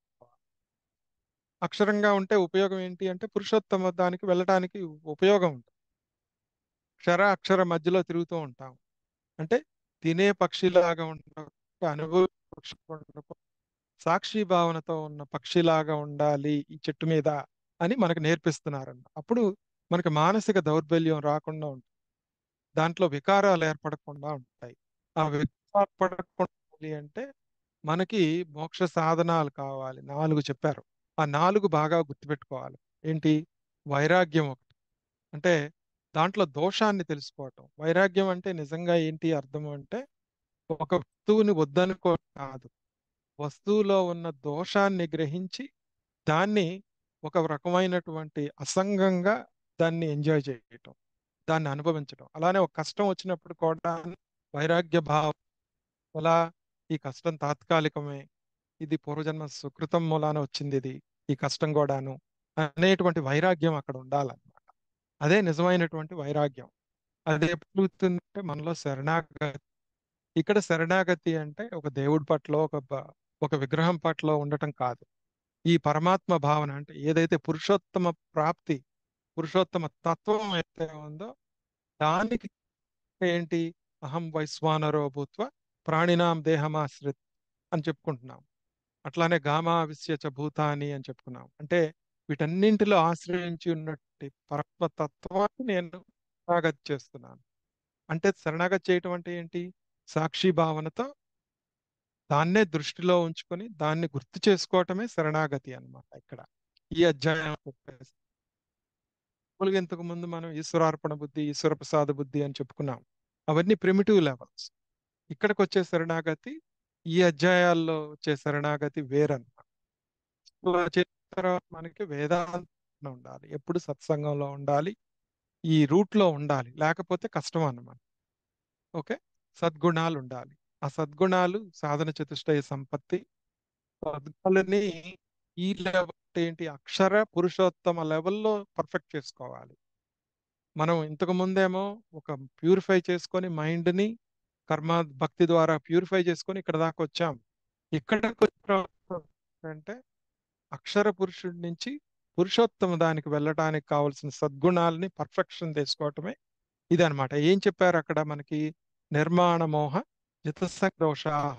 Speaker 1: అక్షరంగా ఉంటే ఉపయోగం ఏంటి అంటే పురుషోత్తమ దానికి వెళ్ళడానికి ఉపయోగం ఉంటుంది క్షర అక్షర మధ్యలో తిరుగుతూ ఉంటాం అంటే తినే పక్షిలాగా ఉండకుండా అనుభవ పక్షి ఉండకుండా సాక్షి భావనతో ఉన్న పక్షిలాగా ఉండాలి ఈ చెట్టు మీద అని మనకు నేర్పిస్తున్నారన్న అప్పుడు మనకి మానసిక దౌర్బల్యం రాకుండా ఉంటుంది దాంట్లో వికారాలు ఏర్పడకుండా ఉంటాయి ఆ వికారాలు పడకుండా ఉండాలి అంటే మనకి మోక్ష సాధనాలు కావాలి నాలుగు చెప్పారు ఆ నాలుగు బాగా గుర్తుపెట్టుకోవాలి ఏంటి వైరాగ్యం ఒకటి అంటే దాంట్లో దోషాన్ని తెలుసుకోవటం వైరాగ్యం అంటే నిజంగా ఏంటి అర్థం అంటే ఒక వస్తువుని వద్దనుకో కాదు వస్తువులో ఉన్న దోషాన్ని గ్రహించి దాన్ని ఒక రకమైనటువంటి అసంగంగా దాన్ని ఎంజాయ్ చేయటం దాన్ని అనుభవించడం అలానే ఒక కష్టం వచ్చినప్పుడు కూడా వైరాగ్య భావం ఎలా ఈ కష్టం తాత్కాలికమే ఇది పూర్వజన్మ సుకృతం మూలాన వచ్చింది ఇది ఈ కష్టం కూడాను అనేటువంటి వైరాగ్యం అక్కడ ఉండాలన్నమాట అదే నిజమైనటువంటి వైరాగ్యం అది ఎప్పుడు అంటే మనలో శరణాగతి ఇక్కడ శరణాగతి అంటే ఒక దేవుడి పట్ల ఒక బ- ఒక విగ్రహం పట్ల ఉండటం కాదు ఈ పరమాత్మ భావన అంటే ఏదైతే పురుషోత్తమ ప్రాప్తి పురుషోత్తమ తత్వం అయితే ఉందో దానికి ఏంటి అహం వైశ్వానరో భూత్వ ప్రాణినాం దేహమాశ్రిత్ అని చెప్పుకుంటున్నాం అట్లానే గామా విశ్యచ భూతాని అని చెప్పుకున్నాం అంటే వీటన్నింటిలో ఆశ్రయించి ఉన్నట్టు పరమతత్వాన్ని నేను శరణాగతి చేస్తున్నాను అంటే శరణాగతి చేయటం అంటే ఏంటి సాక్షి భావనతో దాన్నే దృష్టిలో ఉంచుకొని దాన్ని గుర్తు చేసుకోవటమే శరణాగతి అన్నమాట ఇక్కడ ఈ అధ్యాయం చెప్పేసి. మామూలుగా ఇంతకు ముందు మనం ఈశ్వరార్పణ బుద్ధి ఈశ్వర ప్రసాద బుద్ధి అని చెప్పుకున్నాం అవన్నీ ప్రిమిటివ్ లెవెల్స్ ఇక్కడికి వచ్చే శరణాగతి ఈ అధ్యాయాల్లో వచ్చే శరణాగతి వేరన్నమాట అలా చేసిన తర్వాత మనకి వేదాంతం ఉండాలి ఎప్పుడు సత్సంగంలో ఉండాలి ఈ రూట్ లో ఉండాలి లేకపోతే కష్టం అన్నమాట ఓకే సద్గుణాలు ఉండాలి ఆ సద్గుణాలు సాధన చతుష్టయ సంపత్తి సద్గుణాలని ఈ లెవెల్ ఏంటి అక్షర పురుషోత్తమ లెవెల్లో పర్ఫెక్ట్ చేసుకోవాలి మనం ఇంతకు ముందేమో ఒక ప్యూరిఫై చేసుకొని మైండ్ ని కర్మ భక్తి ద్వారా ప్యూరిఫై చేసుకొని ఇక్కడ దాకా వచ్చాం ఇక్కడికి వచ్చిన తర్వాత అంటే అక్షర పురుషుడి నుంచి పురుషోత్తమ దానికి వెళ్ళడానికి కావాల్సిన సద్గుణాలని పర్ఫెక్షన్ తీసుకోవటమే ఇదనమాట ఏం చెప్పారు అక్కడ మనకి నిర్మాణ మోహ జితసందోషాహ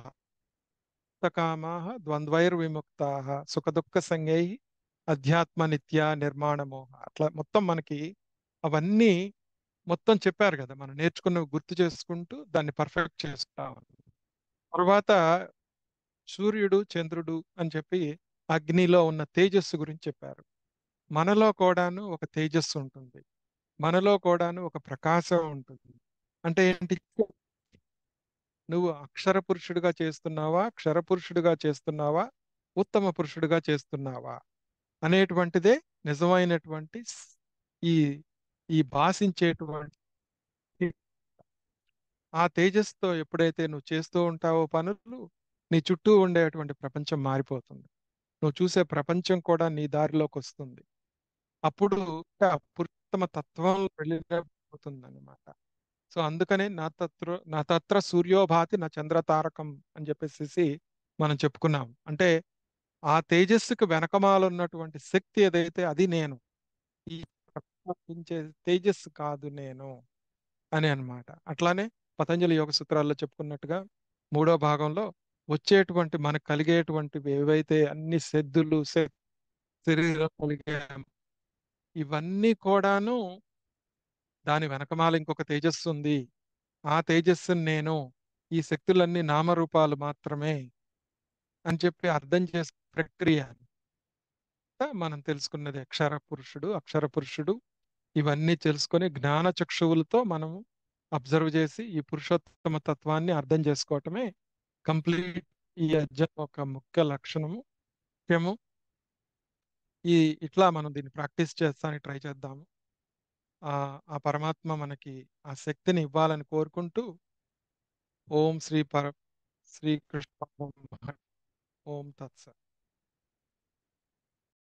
Speaker 1: కామాహ ద్వంద్వైర్ విముక్తాహ సుఖ దుఃఖ సంగై అధ్యాత్మ నిత్య నిర్మాణ మోహ అట్లా మొత్తం మనకి అవన్నీ మొత్తం చెప్పారు కదా మనం నేర్చుకున్నవి గుర్తు చేసుకుంటూ దాన్ని పర్ఫెక్ట్ చేస్తాం తర్వాత సూర్యుడు చంద్రుడు అని చెప్పి అగ్నిలో ఉన్న తేజస్సు గురించి చెప్పారు మనలో కూడాను ఒక తేజస్సు ఉంటుంది మనలో కూడాను ఒక ప్రకాశం ఉంటుంది అంటే ఏంటి నువ్వు అక్షర పురుషుడిగా చేస్తున్నావా క్షర పురుషుడిగా చేస్తున్నావా ఉత్తమ పురుషుడిగా చేస్తున్నావా అనేటువంటిదే నిజమైనటువంటి స్- ఈ ఈ భాషించేటువంటి ఆ తేజస్తో ఎప్పుడైతే నువ్వు చేస్తూ ఉంటావో పనులు నీ చుట్టూ ఉండేటువంటి ప్రపంచం మారిపోతుంది నువ్వు చూసే ప్రపంచం కూడా నీ దారిలోకి వస్తుంది అప్పుడు ఆ పురుషోత్తమ తత్వం వెళ్ళిపోతుంది అనమాట సో అందుకనే నా తత్ర నా తత్ర సూర్యోభాతి నా చంద్రతారకం అని చెప్పేసి మనం చెప్పుకున్నాం అంటే ఆ తేజస్సుకు వెనకమాల ఉన్నటువంటి శక్తి ఏదైతే అది నేను ఈ ప్రకాశించే తేజస్సు కాదు నేను అని అన్నమాట అట్లానే పతంజలి యోగ సూత్రాల్లో చెప్పుకున్నట్టుగా మూడో భాగంలో వచ్చేటువంటి మనకు కలిగేటువంటివి ఏవైతే అన్ని సెద్దులు శ- శరీరం కలిగే ఇవన్నీ కూడాను దాని వెనకమాల ఇంకొక తేజస్సు ఉంది ఆ తేజస్సుని నేను ఈ శక్తులన్నీ నామరూపాలు మాత్రమే అని చెప్పి అర్థం చేసే ప్రక్రియ మనం తెలుసుకున్నది అక్షర పురుషుడు అక్షర పురుషుడు ఇవన్నీ తెలుసుకొని జ్ఞాన చక్షువులతో మనం అబ్జర్వ్ చేసి ఈ పురుషోత్తమ తత్వాన్ని అర్థం చేసుకోవటమే కంప్లీట్ ఈ అధ్యాయం ఒక ముఖ్య లక్షణము ముఖ్యము ఈ ఇట్లా మనం దీన్ని ప్రాక్టీస్ చేస్తానికి ట్రై చేద్దాము ఆ ఆ పరమాత్మ మనకి ఆ శక్తిని ఇవ్వాలని కోరుకుంటూ ఓం శ్రీ పర శ్రీకృష్ణ ఓం తత్సత్